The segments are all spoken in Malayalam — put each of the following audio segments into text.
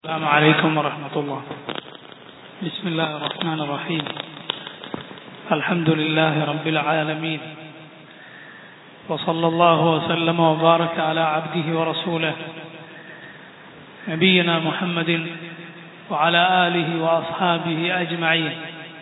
السلام عليكم ورحمة الله بسم الله الرحمن الرحيم الحمد لله رب العالمين وصلى الله وسلم وبارك على عبده ورسوله نبينا محمد وعلى آله وأصحابه أجمعين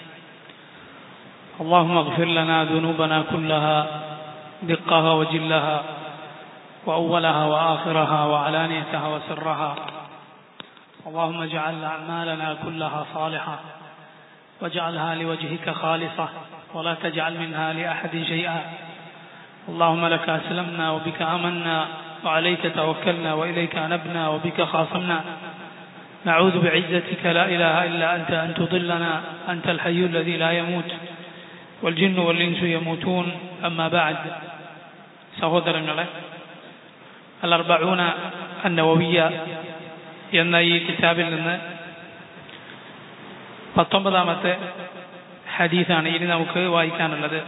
اللهم اغفر لنا ذنوبنا كلها دقها وجلها وأولها وآخرها وعلانيتها وسرها اللهم اجعل أعمالنا كلها صالحة واجعلها لوجهك خالصة ولا تجعل منها لأحد شيئا اللهم لك أسلمنا وبك آمنا وعليك توكلنا وإليك أنبنا وبك خاصمنا نعوذ بعزتك لا إله إلا أنت أن تضلنا أنت الحي الذي لا يموت والجن والإنس يموتون أما بعد സഹോദരങ്ങളെ അലർബഊന അന്നവവിയ എന്ന ഈ കിതാബിൽ നിന്ന് പത്തൊമ്പതാമത്തെ ഹദീസാണ് ഇനി നമുക്ക് വായിക്കാനുള്ളത്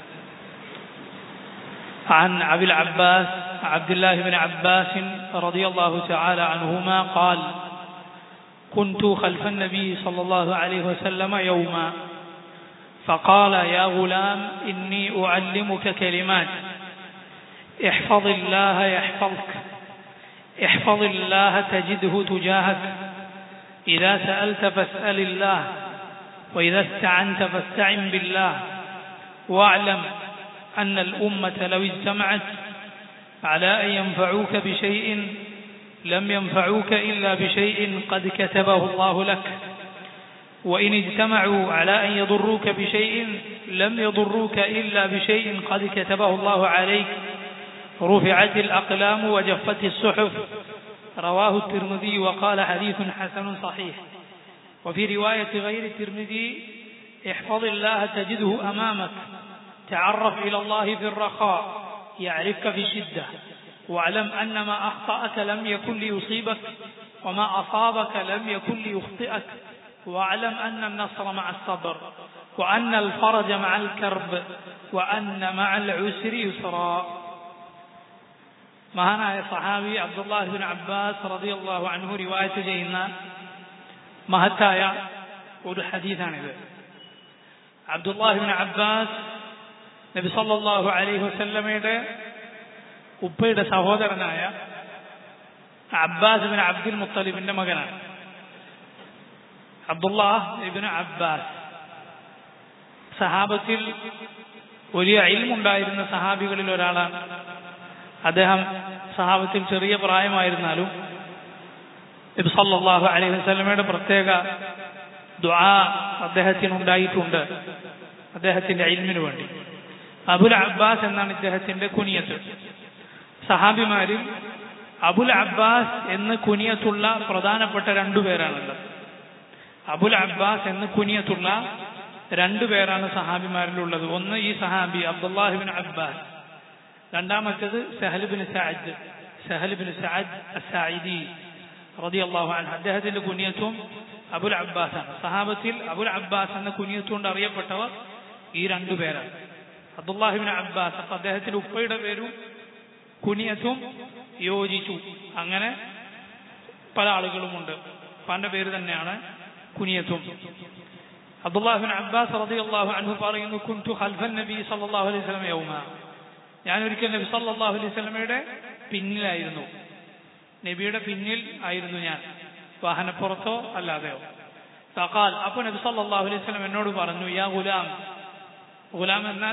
عن أبي العباس عبد الله بن عباس رضي الله تعالى عنهما قال كنت خلف النبي صلى الله عليه وسلم يوما فقال يا غلام إني أعلمك كلمات احفظ الله يحفظك احفظ الله تجده تجاهك إذا سألت فاسأل الله وإذا استعنت فاستعن بالله واعلم أن الأمة لو اجتمعت على أن ينفعوك بشيء لم ينفعوك إلا بشيء قد كتبه الله لك وإن اجتمعوا على أن يضروك بشيء لم يضروك إلا بشيء قد كتبه الله عليك رفعت الأقلام وجفت الصحف رواه الترمذي وقال حديث حسن صحيح وفي رواية غير الترمذي احفظ الله تجده أمامك تعرف إلى الله في الرخاء يعرفك في الشدة واعلم أن ما أخطأك لم يكن ليصيبك وما أصابك لم يكن ليخطئك واعلم أن النصر مع الصبر وأن الفرج مع الكرب وأن مع العسر يسرا മഹാനായ സഹാബി അബ്ദുല്ലാഹിബിൻ അബ്ബാസ് റളിയല്ലാഹു അൻഹു റിവായത്ത് ചെയ്യുന്ന മഹത്തായ ഒരു ഹദീസാണിത് അബ്ദുല്ലാഹിബിൻ അബ്ബാസ് നബി സല്ലല്ലാഹു അലൈഹി വസല്ലമയുടെ ഉപ്പയുടെ സഹോദരനായ അബ്ബാസ് ബിൻ അബ്ദുൽ മുത്തലിബിന്റെ മകനാണ് അബ്ദുല്ലാഹ് ഇബിൻ അബ്ബാസ് സഹാബത്തിൽ വലിയ ഇൽമുണ്ടായിരുന്ന സഹാബികളിൽ ഒരാളാണ് അദ്ദേഹം സഹാബത്തിൽ ചെറിയ പ്രായമായിരുന്നാലും നബി സല്ലല്ലാഹു അലൈഹി വസല്ലമയുടെ പ്രത്യേക ദുആ അദ്ദേഹത്തിന് ഉണ്ടായിട്ടുണ്ട് അദ്ദേഹത്തിന്റെ ഇൽമിനു വേണ്ടി അബുൽ അബ്ബാസ് എന്നാണ് ഇദ്ദേഹത്തിന്റെ കുനിയത്ത് സഹാബിമാരിൽ അബുൽ അബ്ബാസ് എന്ന് കുനിയത്തുള്ള പ്രധാനപ്പെട്ട രണ്ടുപേരാണുള്ളത് അബുൽ അബ്ബാസ് എന്ന് കുനിയത്തുള്ള രണ്ടുപേരാണ് സഹാബിമാരിലുള്ളത് ഒന്ന് ഈ സഹാബി അബ്ദുല്ലാഹിബിൻ അബ്ബാസ് രണ്ടാമത്തേത് സഹൽബിൻ സഅദ് സഹൽബിൻ സഅദ് അസായിദി റളിയല്ലാഹു അൻഹു അദ്ദേഹത്തിന്റെ കുനിയത്തും അബുൽ അബ്ബാസ് ആണ് സഹാബത്തിൽ അബുൽ അബ്ബാസ് എന്ന കുനിയത്തുകൊണ്ട് അറിയപ്പെട്ടവർ ഈ രണ്ടു പേരാണ് അബ്ദുല്ലാഹിബിൻ അബ്ബാസ് അപ്പൊ അദ്ദേഹത്തിന്റെ ഉപ്പയുടെ പേരും കുനിയത്തും യോജിച്ചു അങ്ങനെ പല ആളുകളുമുണ്ട് ഉപ്പാന്റെ പേര് തന്നെയാണ് കുനിയത്തും അബ്ദുല്ലാഹിബിൻ അബ്ബാസ് റളിയല്ലാഹു അൻഹു പറയുന്നു കുൻതു ഖൽഫൻ നബി സല്ലല്ലാഹു അലൈഹി വസല്ലം യൗമ ഞാൻ ഒരിക്കൽ നബി സല്ലല്ലാഹു അലൈഹി വസല്ലമയുടെ പിന്നിലായിരുന്നു നബിയുടെ പിന്നിൽ ആയിരുന്നു ഞാൻ വാഹനപ്പുറത്തോ അല്ലാതെയോ ഫഖാൽ അപ്പോൾ നബി സല്ലല്ലാഹു അലൈഹി വസല്ലം എന്നോട് പറഞ്ഞു യാ ഗുലാം ഗുലാം എന്നാൽ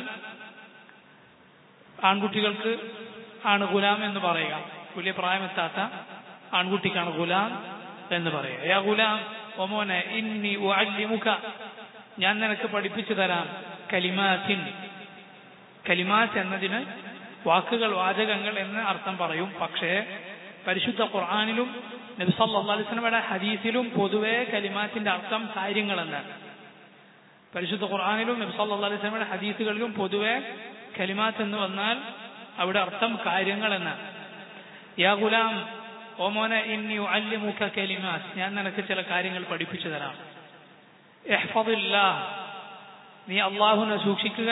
ആൺകുട്ടികൾക്ക് ആണ് ഗുലാം എന്ന് പറയുക വലിയ പ്രായമെത്താത്ത ആൺകുട്ടിക്കാണ് ഗുലാം എന്ന് പറയുക യാ ഗുലാം ഒമോനെ ഇന്നി ഉഅല്ലിമുക ഞാൻ നിനക്ക് പഠിപ്പിച്ചു തരാം കലിമാത്തിൻ കലിമാത്ത് എന്നതിന് വാക്കുകൾ വാചകങ്ങൾ എന്ന് അർത്ഥം പറയും പക്ഷേ പരിശുദ്ധ ഖുർആാനിലും നബി സല്ലല്ലാഹു അലൈഹി വസല്ലമയുടെ ഹദീസിലും പൊതുവെ കലിമാത്തിന്റെ അർത്ഥം കാര്യങ്ങൾ എന്നാണ് പരിശുദ്ധ ഖുർആാനിലും നബി സല്ലല്ലാഹു അലൈഹി വസല്ലമയുടെ ഹദീസുകളിലും പൊതുവെ കലിമാത്ത് എന്ന് വന്നാൽ അവിടെ അർത്ഥം കാര്യങ്ങൾ എന്നാണ് യാ ഗുലാം ഓ മോനെ ഇന്നി ഉഅല്ലിമുക കലിമാത്ത് ഞാൻ നിനക്ക് ചില കാര്യങ്ങൾ പഠിപ്പിച്ചു തരാം ഇഹ്ഫദില്ലാഹ് നീ അള്ളാഹുവിനെ സൂക്ഷിക്കുക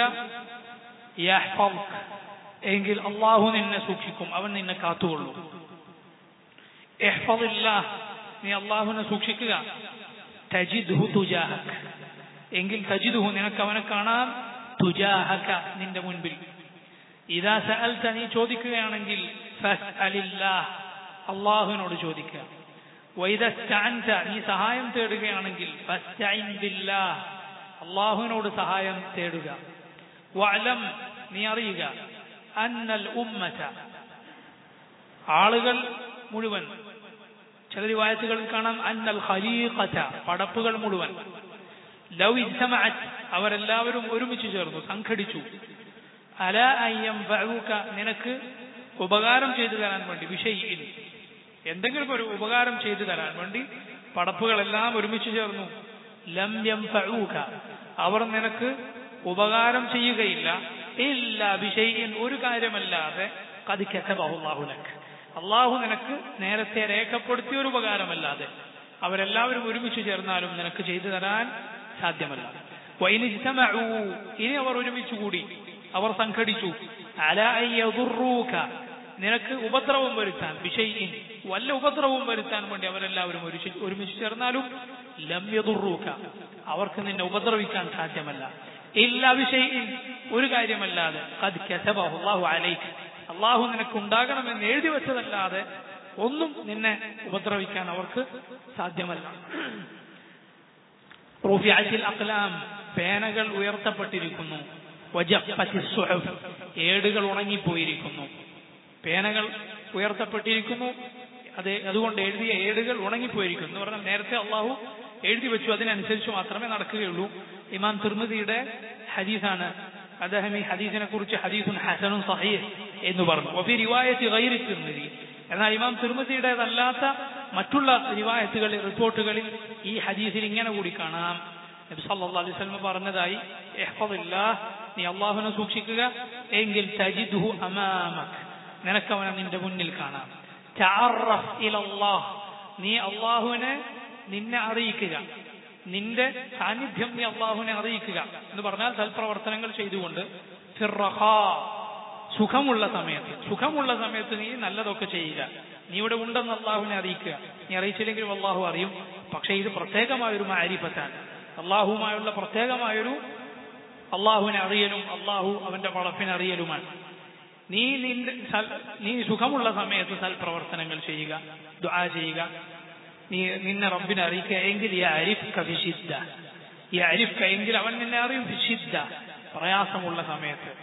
യഹ്ഫദ്ക് എങ്കിൽ അള്ളാഹു നിന്നെ സൂക്ഷിക്കും അവൻ നിന്നെ കാത്തുകൊള്ളും ഇഹ്ഫദില്ലാഹ് നീ അള്ളാഹുവിനെ സൂക്ഷിക്കുക തജിദ്ഹു തുജാഹക് എങ്കിൽ തജിദ്ഹു നിനക്ക് അവനെ കാണാം തുജാഹക നിന്റെ മുൻപിൽ ഇതാ സഅൽത നീ ചോദിക്കുകയാണെങ്കിൽ ഫസ്അലില്ലാഹ് അള്ളാഹുവിനോട് ചോദിക്കുക വൈദസ്തഅൻത നീ സഹായം തേടുകയാണെങ്കിൽ ഫസ്തഇൻ ബില്ലാഹ് അള്ളാഹുവിനോട് സഹായം തേടുക വഅലം നീ അറിയുക അന്നൽ ഉമ്മത ആളുകൾ മുഴുവൻ ചില റിവായത്തുകളിൽ കാണാം അന്നൽ ഖലീഖത പടപ്പുകൾ മുഴുവൻ ലൗ ഇജ്തമഅത് അവരെല്ലാവരും ഒരുമിച്ച് ചേർന്നു സംഘടിച്ചു അല അയ്യം ഫഅൂക നിനക്ക് ഉപകാരം ചെയ്തു തരാൻ വേണ്ടി വിഷയിൽ എന്തെങ്കിലും ഒരു ഉപകാരം ചെയ്തു തരാൻ വേണ്ടി പടപ്പുകളെല്ലാം ഒരുമിച്ച് ചേർന്നു ലം യംഫഊക അവർ നിനക്ക് ഉപകാരം ചെയ്യുകയില്ല ഇല്ല വിഷയിൻ ഒരു കാര്യമല്ലാതെ കത് കെസബഹുല്ലാഹു ലക്ക് അള്ളാഹു നിനക്ക് നേരത്തെ രേഖപ്പെടുത്തിയ ഒരു ഉപകാരമല്ലാതെ അവരെല്ലാവരും ഒരുമിച്ച് ചേർന്നാലും നിനക്ക് ചെയ്തു തരാൻ സാധ്യമല്ല വൈനിജ്തമഊ ഇനി അവർ ഒരുമിച്ച് കൂടി അവർ സംഘടിച്ചു അല അയ്യദുറൂക നിനക്ക് ഉപദ്രവം വരുത്താൻ വിഷയിൻ വല്ല ഉപദ്രവവും വരുത്താൻ വേണ്ടി അവരെല്ലാവരും ഒരുമിച്ച് ഒരുമിച്ച് ചേർന്നാലും ലംയദുറൂക അവർക്ക് നിന്നെ ഉപദ്രവിക്കാൻ സാധ്യമല്ല ഇല്ല വിഷയിൻ ഒരു കാര്യമല്ലാതെ ഖദ് കസബഹു അല്ലാഹു അലൈക്ക് അള്ളാഹു നിനക്ക് ഉണ്ടാകണമെന്ന് എഴുതി വെച്ചതല്ലാതെ ഒന്നും നിന്നെ ഉപദ്രവിക്കാൻ അവർക്ക് സാധ്യമല്ല റുഫിഅത്തിൽ അഖ്ലാം പേനകൾ ഉയർത്തപ്പെട്ടിരിക്കുന്നു വജഫത്തി സുഹഫ് ഏടുകൾ ഉണങ്ങിപ്പോയിരിക്കുന്നു പേനകൾ ഉയർത്തപ്പെട്ടിരിക്കുന്നു അത് അതുകൊണ്ട് എഴുതിയ ഏടുകൾ ഉണങ്ങിപ്പോയിരിക്കുന്നു എന്ന് പറഞ്ഞാൽ നേരത്തെ അള്ളാഹു എഴുതി വെച്ചു അതിനനുസരിച്ച് മാത്രമേ നടക്കുകയുള്ളൂ ഇമാം തിർമതിയുടെ ഹദീസാണ് അദ്ദേഹം ഈ ഹദീസിനെ കുറിച്ച് ഹദീസുൻ ഹസനും സഹീർ എന്ന് പറഞ്ഞു ഒഫി റിവായത്ത് ഗൈരി തിർമതി എന്നാൽ ഇമാം തിർമതിയുടേതല്ലാത്ത മറ്റുള്ള റിവായത്തുകളിൽ റിപ്പോർട്ടുകളിൽ ഈ ഹദീസിൽ ഇങ്ങനെ കൂടി കാണാം നബി സല്ലല്ലാഹു അലൈഹി വസല്ലം പറഞ്ഞതായി ഇഹ്ഫദില്ലാഹ് നീ അള്ളാഹുവിനെ സൂക്ഷിക്കുക എങ്കിൽ തജിദ്ഹു അമാമക് നിനക്കവനെ നിന്റെ മുന്നിൽ കാണാം തഅറഫ് ഇലല്ലാഹ് നീ അള്ളാഹുവിനെ നിന്നെ അറിയിക്കുക നിന്റെ സാന്നിധ്യം നീ അള്ളാഹുവിനെ അറിയിക്കുക എന്ന് പറഞ്ഞാൽ സൽപ്രവർത്തനങ്ങൾ ചെയ്തുകൊണ്ട് ഫിർറഹാ സുഖമുള്ള സമയത്ത് സുഖമുള്ള സമയത്ത് നീ നല്ലതൊക്കെ ചെയ്യുക നീ ഇവിടെ ഉണ്ടെന്ന് അള്ളാഹുവിനെ അറിയിക്കുക നീ അറിയിച്ചില്ലെങ്കിലും അള്ളാഹു അറിയും പക്ഷേ ഇത് പ്രത്യേകമായൊരു മാരിഫത്താണ് അള്ളാഹുവുമായുള്ള പ്രത്യേകമായൊരു അള്ളാഹുവിനെ അറിയലും അള്ളാഹു അവന്റെ വളപ്പിനെ അറിയലുമാണ് നീ നിന്റെ നീ സുഖമുള്ള സമയത്ത് സൽപ്രവർത്തനങ്ങൾ ചെയ്യുക ദുആ ചെയ്യുക നീ നിന്നെ റബ്ബിനെ അറിയിക്കുക എങ്കിൽ ഈ അരിഫ്ക വിശിദ്ധ ഈ അരിഫ്ക എങ്കിൽ അവൻ നിന്നെ അറിയും വിശിദ്ധ പ്രയാസമുള്ള സമയത്ത്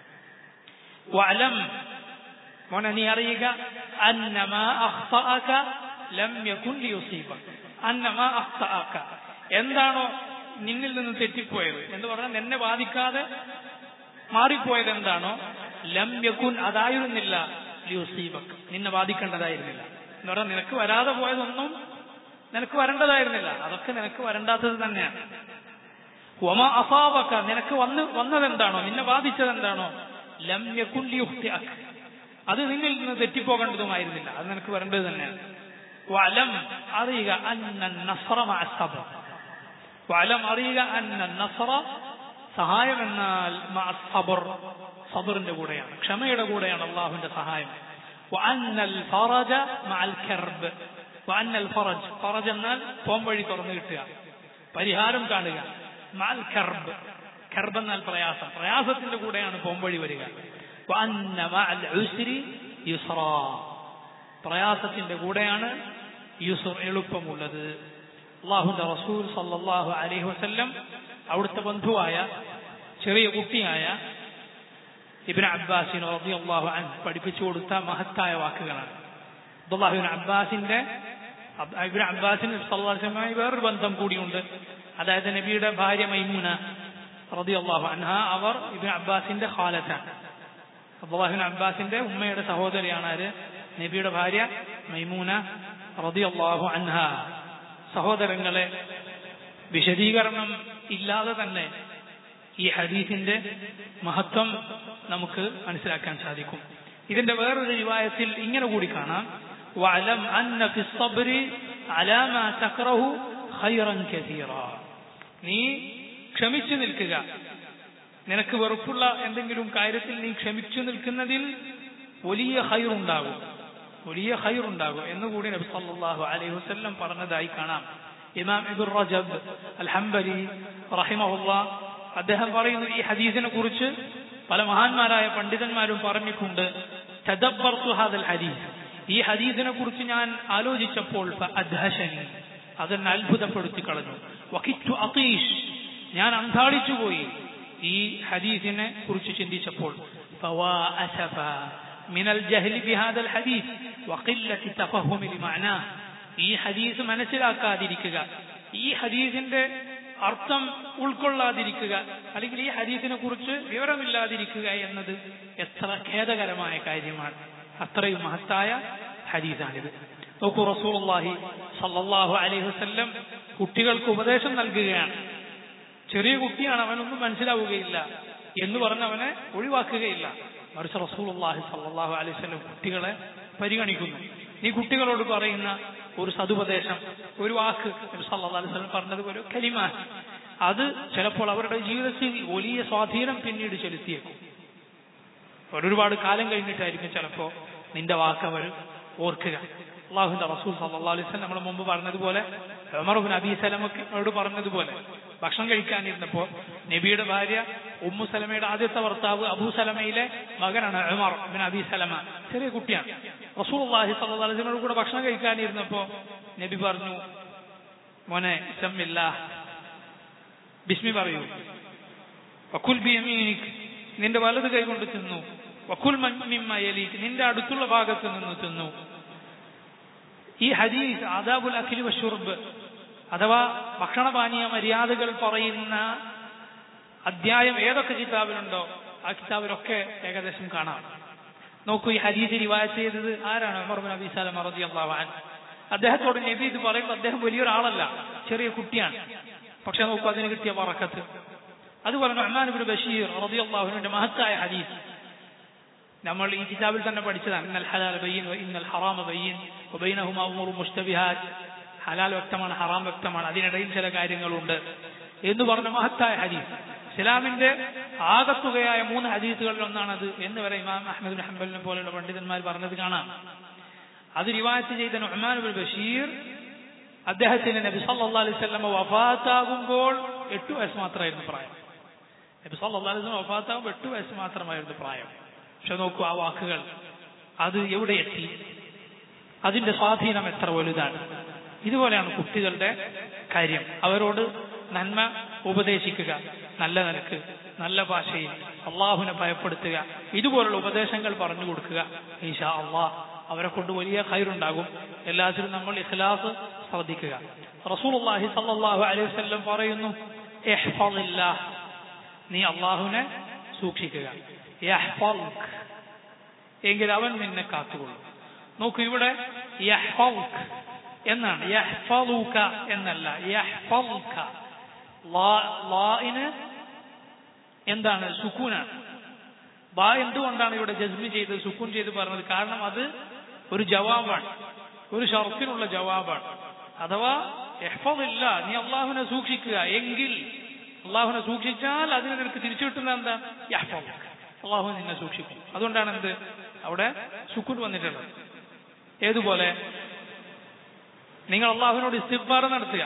വലം മോനെ നീ അറിയുക അന്നമാ അഖ്തഅക ലം യകുൻ ലിയുസീബക അന്നമാ അഖ്തഅക എന്താണോ നിന്നിൽ നിന്ന് തെറ്റിപ്പോയത് എന്ന് പറഞ്ഞാൽ നിന്നെ ബാധിക്കാതെ മാറിപ്പോയത് എന്താണോ ലം യകുൻ അതായിരുന്നില്ല ലിയുസീബക് നിന്നെ ബാധിക്കേണ്ടതായിരുന്നില്ല എന്ന് പറഞ്ഞാൽ നിനക്ക് വരാതെ പോയതൊന്നും നിനക്ക് വരേണ്ടതായിരുന്നില്ല അതൊക്കെ നിനക്ക് വരണ്ടാത്തത് തന്നെയാണ് ഒമ അസാബക്ക നിനക്ക് വന്ന് വന്നതെന്താണോ നിന്നെ ബാധിച്ചതെന്താണോ ലം യകുൻ ലിയുഖ്തിഅക് അത് നിന്നിൽ നിന്ന് തെറ്റിപ്പോകേണ്ടതുമായിരുന്നില്ല അത് നിനക്ക് വരേണ്ടത് തന്നെയാണ് വലം അറിയുക അന്ന നസ്ര മഅ സബ്ർ വലം അറിയുക അന്ന നസ്ര സഹായം എന്നാൽ മഅ സബ്ർ സബറിന്റെ കൂടെയാണ് ക്ഷമയുടെ കൂടെയാണ് അള്ളാഹുവിന്റെ സഹായം وأن الفرج مع الكرب وأن الفرج فرج എന്നാൽ പോംവഴി തുറന്നു കിട്ടുക പരിഹാരം കാണുക മാൽ കർബ് കർബ് എന്നാൽ പ്രയാസം പ്രയാസത്തിന്റെ കൂടെയാണ് പോംവഴി വരിക وأن مع العسر يسرا പ്രയാസത്തിന്റെ കൂടെയാണ് യുസുർ എളുപ്പമുള്ളത് അള്ളാഹുന്റെ റസൂൽ സല്ലല്ലാഹു അലൈഹി വസല്ലം അവിടുത്തെ ബന്ധുവായ ചെറിയ കുട്ടിയായ ഇബിൻ അബ്ബാസിന് റളിയല്ലാഹു അൻഹു പഠിപ്പിച്ചു കൊടുത്ത മഹത്തായ വാക്കുകളാണ് അബ്ദുല്ലാഹിബിൻ അബ്ബാസിന്റെ ഇബിൻ അബ്ബാസിന് സല്ലാസ്ലമായി വേറൊരു ബന്ധം കൂടിയുണ്ട് അതായത് നബിയുടെ ഭാര്യ മൈമൂന റളിയല്ലാഹു അൻഹ അവർ ഇബിൻ അബ്ബാസിന്റെ ഖാലത്താണ് അബ്ദുല്ലാഹിബിൻ അബ്ബാസിന്റെ ഉമ്മയുടെ സഹോദരിയാണ് ആര് നബിയുടെ ഭാര്യ മൈമൂന റളിയല്ലാഹു അൻഹ സഹോദരങ്ങളെ വിശദീകരണം ഇല്ലാതെ തന്നെ ഈ ഹദീസിന്റെ മഹത്വം നമുക്ക് മനസ്സിലാക്കാൻ സാധിക്കും ഇതിന്റെ വേറൊരു റിവായത്തിൽ ഇങ്ങനെ കൂടി കാണാം വഅലം അന്ന ഫി الصبر على ما تكره خيرا كثيرا നീ ക്ഷമിച്ചു നിൽക്കുക നിനക്ക് വെറുപ്പുള്ള എന്തെങ്കിലും കാര്യത്തിൽ നീ ക്ഷമിച്ചു നിൽക്കുന്നതിൽ വലിയ ഹൈറുണ്ടാകും വലിയ ഖൈറുണ്ടാകും എന്നുകൂടി നബി സല്ലല്ലാഹു അലൈഹി വസല്ലം പറഞ്ഞതായി കാണാം ഇമാം ഇബുർ റജബ് അൽ ഹംബലി റഹിമഹുല്ല അദ്ദേഹം പറയുന്നു ഈ ഹദീസിനെ കുറിച്ച് പല മഹാന്മാരായ പണ്ഡിതന്മാരും പറഞ്ഞിട്ടുണ്ട് തദബ്ബർതു ഹാദൽ ഹദീസ് ഈ ഹദീസിനെ കുറിച്ച് ഞാൻ ആലോചിച്ചപ്പോൾ അദ്ഹശനി അതെന്നെ അത്ഭുതപ്പെടുത്തി കളഞ്ഞു വഖിറ്റു അതീഷ് ഞാൻ അന്താളിച്ചു പോയി ഈ ഹദീസിനെ കുറിച്ച് ചിന്തിച്ചപ്പോൾ فوا أسفا من الجهل بهذا الحديث وقلة تفهم لمعناه ഈ ഹദീസ് മനസ്സിലാക്കാതിരിക്കുക ഈ ഹദീസിന്റെ അർത്ഥം ഉൾക്കൊള്ളാതിരിക്കുക അല്ലെങ്കിൽ ഈ ഹദീസിനെ കുറിച്ച് വിവരമില്ലാതിരിക്കുക എന്നത് എത്ര ഖേദകരമായ കാര്യമാണ് അത്രയും മഹത്തായ ഹദീസാണിത് നോക്കൂ റസൂലുള്ളാഹി സല്ലല്ലാഹു അലൈഹി വസല്ലം കുട്ടികൾക്ക് ഉപദേശം നൽകുകയാണ് ചെറിയ കുട്ടിയാണ് അവനൊന്നും മനസ്സിലാവുകയില്ല എന്ന് പറഞ്ഞ് അവനെ ഒഴിവാക്കുകയില്ല മറിച്ച് റസൂലുള്ളാഹി സല്ലല്ലാഹു അലൈഹി വസല്ലം കുട്ടികളെ പരിഗണിക്കുന്നു നീ കുട്ടികളോട് പറയുന്ന ഒരു സതുപദേശം ഒരു വാക്ക് നബി സല്ലല്ലാഹു അലൈഹി വസല്ലം പറഞ്ഞതുപോലെ ഒരു കലിമ അത് ചിലപ്പോൾ അവരുടെ ജീവിതത്തിൽ വലിയ സ്വാധീനം പിന്നീട് ചെലുത്തിയേക്കും ഒരുപാട് കാലം കഴിഞ്ഞിട്ടായിരിക്കും ചിലപ്പോൾ നിന്റെ വാക്ക് അവർ ഓർക്കുക അള്ളാഹുന്റെ റസൂൽ സല്ലല്ലാഹു അലൈഹി വസല്ലം നമ്മൾ മുമ്പ് പറഞ്ഞതുപോലെ ഉമർ ബിൻ അബി സലമയോട് പറഞ്ഞതുപോലെ ഭക്ഷണം കഴിക്കാനിരുന്നപ്പോൾ നബിയുടെ ഭാര്യ ഉമ്മു സലമയുടെ ആദ്യത്തെ ഭർത്താവ് അബൂ സലമയിലെ മകനാണ് ഉമർ ബിൻ അബി സലമ ചെറിയ കുട്ടിയാണ് റസൂൽ അള്ളാഹി സല്ലല്ലാഹു അലൈഹി വസല്ലമയോട് കൂടെ ഭക്ഷണം കഴിക്കാനിരുന്നപ്പോൾ നബി പറഞ്ഞു മോനെ ഇസമില്ല ബിസ്മി പറയൂ വക്കുൽ ബിയമീനിക് നിന്റെ വലത് കൈ കൊണ്ട് തിന്നു വക്കുൽ മിമ്മ യലീക് നിന്റെ അടുത്തുള്ള ഭാഗത്ത് നിന്ന് തിന്നു ഈ ഹദീസ് ആദാബുൽ അഖിലി വഷുർബ് അഥവാ ഭക്ഷണപാനീയ മര്യാദകൾ പറയുന്ന അധ്യായം ഏതൊക്കെ കിതാബിലുണ്ടോ ആ കിതാബിലൊക്കെ ഏകദേശം കാണാം നോക്കൂ ഈ ഹദീസ് റിവായത്ത് ചെയ്തത് ആരാണ് ഉമർ ബിൻ അബി സലം റളിയല്ലാഹു അൻഹു അദ്ദേഹത്തോട് നബി ഇത് പറയുമ്പോൾ അദ്ദേഹം വലിയൊരാളല്ല ചെറിയ കുട്ടിയാണ് പക്ഷെ നോക്കൂ അതിന് കിട്ടിയ പറക്കത്ത് അതുപോലെ നുഅ്മാൻ ഇബ്നു ബഷീർ റളിയല്ലാഹുവിന്റെ മഹത്തായ ഹദീസ് നമ്മൾ ഈ കിതാബിൽ തന്നെ പഠിച്ചതാണ് ഇന്നൽ ഹലാൽ ബയ്യൻ ഇന്നൽ ഹറാമ ബയ്യൻ വബൈനഹുമാ ഉമൂറു മുഷ്തബിഹാത്ത് ഹലാൽ വ്യക്തമാണ് ഹറാം വ്യക്തമാണ് അതിനിടയിൽ ചില കാര്യങ്ങളുണ്ട് എന്ന് പറഞ്ഞ മഹത്തായ ഹദീസ് ഇസ്ലാമിന്റെ ആകത്തുകയായ മൂന്ന് ഹദീസുകളിൽ ഒന്നാണത് എന്ന് വരെ ഇമാം അഹമ്മദ് ബിൻ ഹംബലിനെ പോലെയുള്ള പണ്ഡിതന്മാർ പറഞ്ഞത് കാണാം അത് റിവായത്ത് ചെയ്ത നുഹ്മാൻ ബിൻ ബഷീർ അദ്ദേഹത്തിന് നബി സല്ലല്ലാഹു അലൈഹി വസല്ലം വഫാത്താകുമ്പോൾ എട്ട് വയസ്സ് മാത്രമായിരുന്നു പ്രായം നബി സല്ലല്ലാഹു അലൈഹി വസല്ലം വഫാത്താകുമ്പോൾ എട്ട് വയസ്സ് മാത്രമായിരുന്നു പ്രായം പക്ഷെ നോക്കൂ ആ വാക്കുകൾ അത് എവിടെ എത്തി അതിന്റെ സ്വാധീനം എത്ര വലുതാണ് ഇതുപോലെയാണ് കുട്ടികളുടെ കാര്യം അവരോട് നന്മ ഉപദേശിക്കുക നല്ല നിലക്ക് നല്ല ഭാഷയിൽ അള്ളാഹുവിനെ ഭയപ്പെടുത്തുക ഇതുപോലുള്ള ഉപദേശങ്ങൾ പറഞ്ഞു കൊടുക്കുക ഈശാ അള്ളാഹ് അവരെ കൊണ്ട് വലിയ ഖൈറുണ്ടാകും എല്ലാത്തിലും നമ്മൾ ഇഖ്ലാസ് ശ്രദ്ധിക്കുക റസൂലുള്ളാഹി സല്ലല്ലാഹു അലൈഹി വസല്ലം പറയുന്നു ഇഹ്ഫളില്ലാഹ് നീ അള്ളാഹുവിനെ സൂക്ഷിക്കുക യഹ്ഫൽക്ക് എങ്കിൽ അവൻ നിന്നെ കാത്തുകൊള്ളും നോക്കൂ ഇവിടെ യഹ്ഫൽക്ക് എന്നാണ് യഹ്ഫലുക എന്നല്ല യഹ്ഫൽക ലാഇന് എന്താണ് സുക്കൂനാണ് ബാ എന്തുകൊണ്ടാണ് ഇവിടെ ജസ്മി ചെയ്ത് സുക്കൂൻ ചെയ്ത് പറഞ്ഞത് കാരണം അത് ഒരു ജവാബാണ് ഒരു ഷർത്തിനുള്ള ജവാബാണ് അഥവാ എഹ്ഫദില്ല നീ അള്ളാഹുവിനെ സൂക്ഷിക്കുക എങ്കിൽ അള്ളാഹുവിനെ സൂക്ഷിച്ചാൽ അതിന് നിനക്ക് തിരിച്ചു കിട്ടുന്ന എന്താ യഹ്ഫദ് അള്ളാഹു നിന്നെ സൂക്ഷിക്കും അതുകൊണ്ടാണ് എന്ത് അവിടെ സുക്കൂൻ വന്നിട്ടുള്ളത് ഏതുപോലെ നിങ്ങൾ അള്ളാഹുവിനോട് ഇസ്തിഗ്ഫാർ നടത്തുക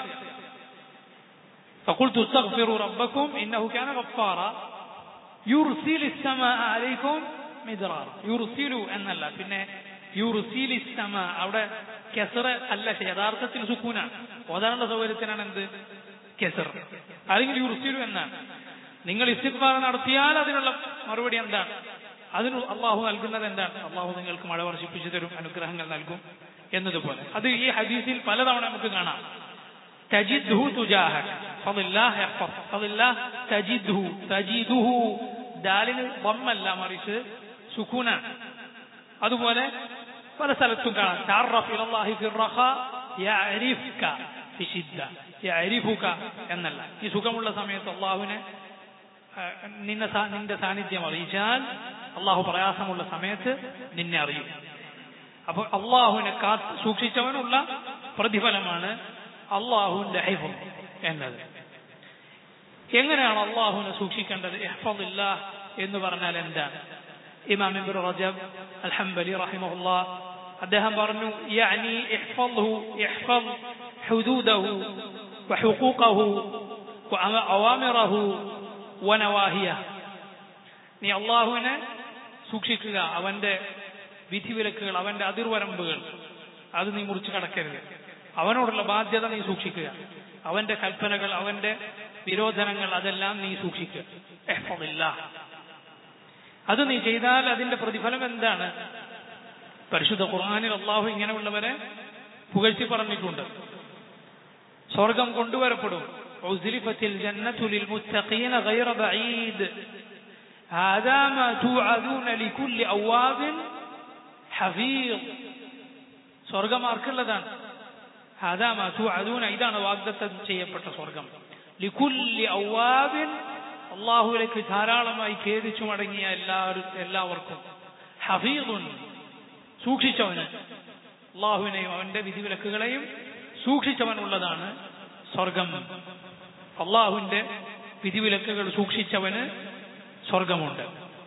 فقلت استغفروا ربكم إنه كان غفارا يرسل السماء عليكم مدرارا يرسل എന്നല്ല പിന്നെ യുർസിൽ ഇസ്തമ അവിടെ കെസർ അല്ല യഥാർത്ഥത്തിൽ സുക്കൂനാണ് ഓതാനുള്ള സൗകര്യത്തിനാണ് എന്ത് കെസർ അല്ലെങ്കിൽ യുർസിലു എന്നാണ് നിങ്ങൾ ഇസ്തിഗ്ഫാർ നടത്തിയാൽ അതിനുള്ള മറുപടി എന്താണ് അതിന് അള്ളാഹു നൽകുന്നത് എന്താണ് അള്ളാഹു നിങ്ങൾക്ക് മഴ വർഷിപ്പിച്ചു തരും അനുഗ്രഹങ്ങൾ നൽകും എന്നതുപോലെ അത് ഈ ഹദീസിൽ പലതവണ നമുക്ക് കാണാം تجده تجاهك فضل الله يحفظ فضل الله تجده تجده ദാലിന് ബമ്മല്ല മറിച്ച് സുക്കൂനാണ് അതുപോലെ പല സ്ഥലത്തും കാണാം تعرف الى الله في الرخاء يعرفك في الشدة يعرفك എന്നല്ല ഈ സുഖമുള്ള സമയത്ത് അള്ളാഹുവിനെ നിന്നെ നിന്റെ സാന്നിധ്യം അറിയിച്ചാൽ അള്ളാഹു പ്രയാസമുള്ള സമയത്ത് നിന്നെ അറിയും അപ്പൊ അള്ളാഹുവിനെ കാത്ത് സൂക്ഷിച്ചവനുള്ള പ്രതിഫലമാണ് അള്ളാഹുവിന്റെ ഹൈഫം എന്നത് എങ്ങനെയാണ് അള്ളാഹുവിനെ സൂക്ഷിക്കേണ്ടത് ഇഹ്ഫദില്ല എന്ന് പറഞ്ഞാൽ എന്താണ് ഇമാം ഇബ്നു റജബ് അൽഹംബലി റഹിമഹുല്ലാ അദ്ദേഹം പറഞ്ഞു യഅനി ഇഹ്ഫദ്ഹു ഇഹ്ഫദ് ഹുദൂദഹു വഹുഖൂഖഹു വഅവാമിറഹു വനവാഹിയഹു നീ അള്ളാഹുവിനെ സൂക്ഷിക്കുക അവന്റെ വിധിവിലക്കുകൾ അവന്റെ അതിർവരമ്പുകൾ അത് നീ മുറിച്ചു കടക്കരുത് അവനോടുള്ള ബാധ്യത നീ സൂക്ഷിക്കുക അവന്റെ കൽപ്പനകൾ അവന്റെ വിരോധനങ്ങൾ അതെല്ലാം നീ സൂക്ഷിക്കുക ഇഹ്ഫദില്ലാഹ്. അത് നീ ചെയ്താൽ അതിന്റെ പ്രതിഫലം എന്താണ് പരിശുദ്ധ ഖുർആനിൽ അള്ളാഹു ഇങ്ങനെയുള്ളവരെ പുകഴ്ത്തി പറഞ്ഞിട്ടുണ്ട് സ്വർഗം കൊണ്ടുവരപ്പെടും أزلفت الجنة للمتقين غير بعيد هذا ما توعدون لكل أواب حفيظ സ്വർഗം ആർക്കുള്ളതാണ് هذا ما توعدون ഇതാണ് വാഗ്ദത്തം ചെയ്യപ്പെട്ട സ്വർഗം ലിക്കുല്ലി ഔവാബിൻ അള്ളാഹുവിലേക്ക് ധാരാളമായി ഖേദിച്ചു മടങ്ങിയ എല്ലാവരും എല്ലാവർക്കും ഹഫീദുൻ സൂക്ഷിച്ചവന് അള്ളാഹുവിനെയും അവന്റെ വിധിവിലക്കുകളെയും സൂക്ഷിച്ചവനുള്ളതാണ് സ്വർഗം അള്ളാഹുവിന്റെ വിധിവിലക്കുകൾ സൂക്ഷിച്ചവന് സ്വർഗമുണ്ട്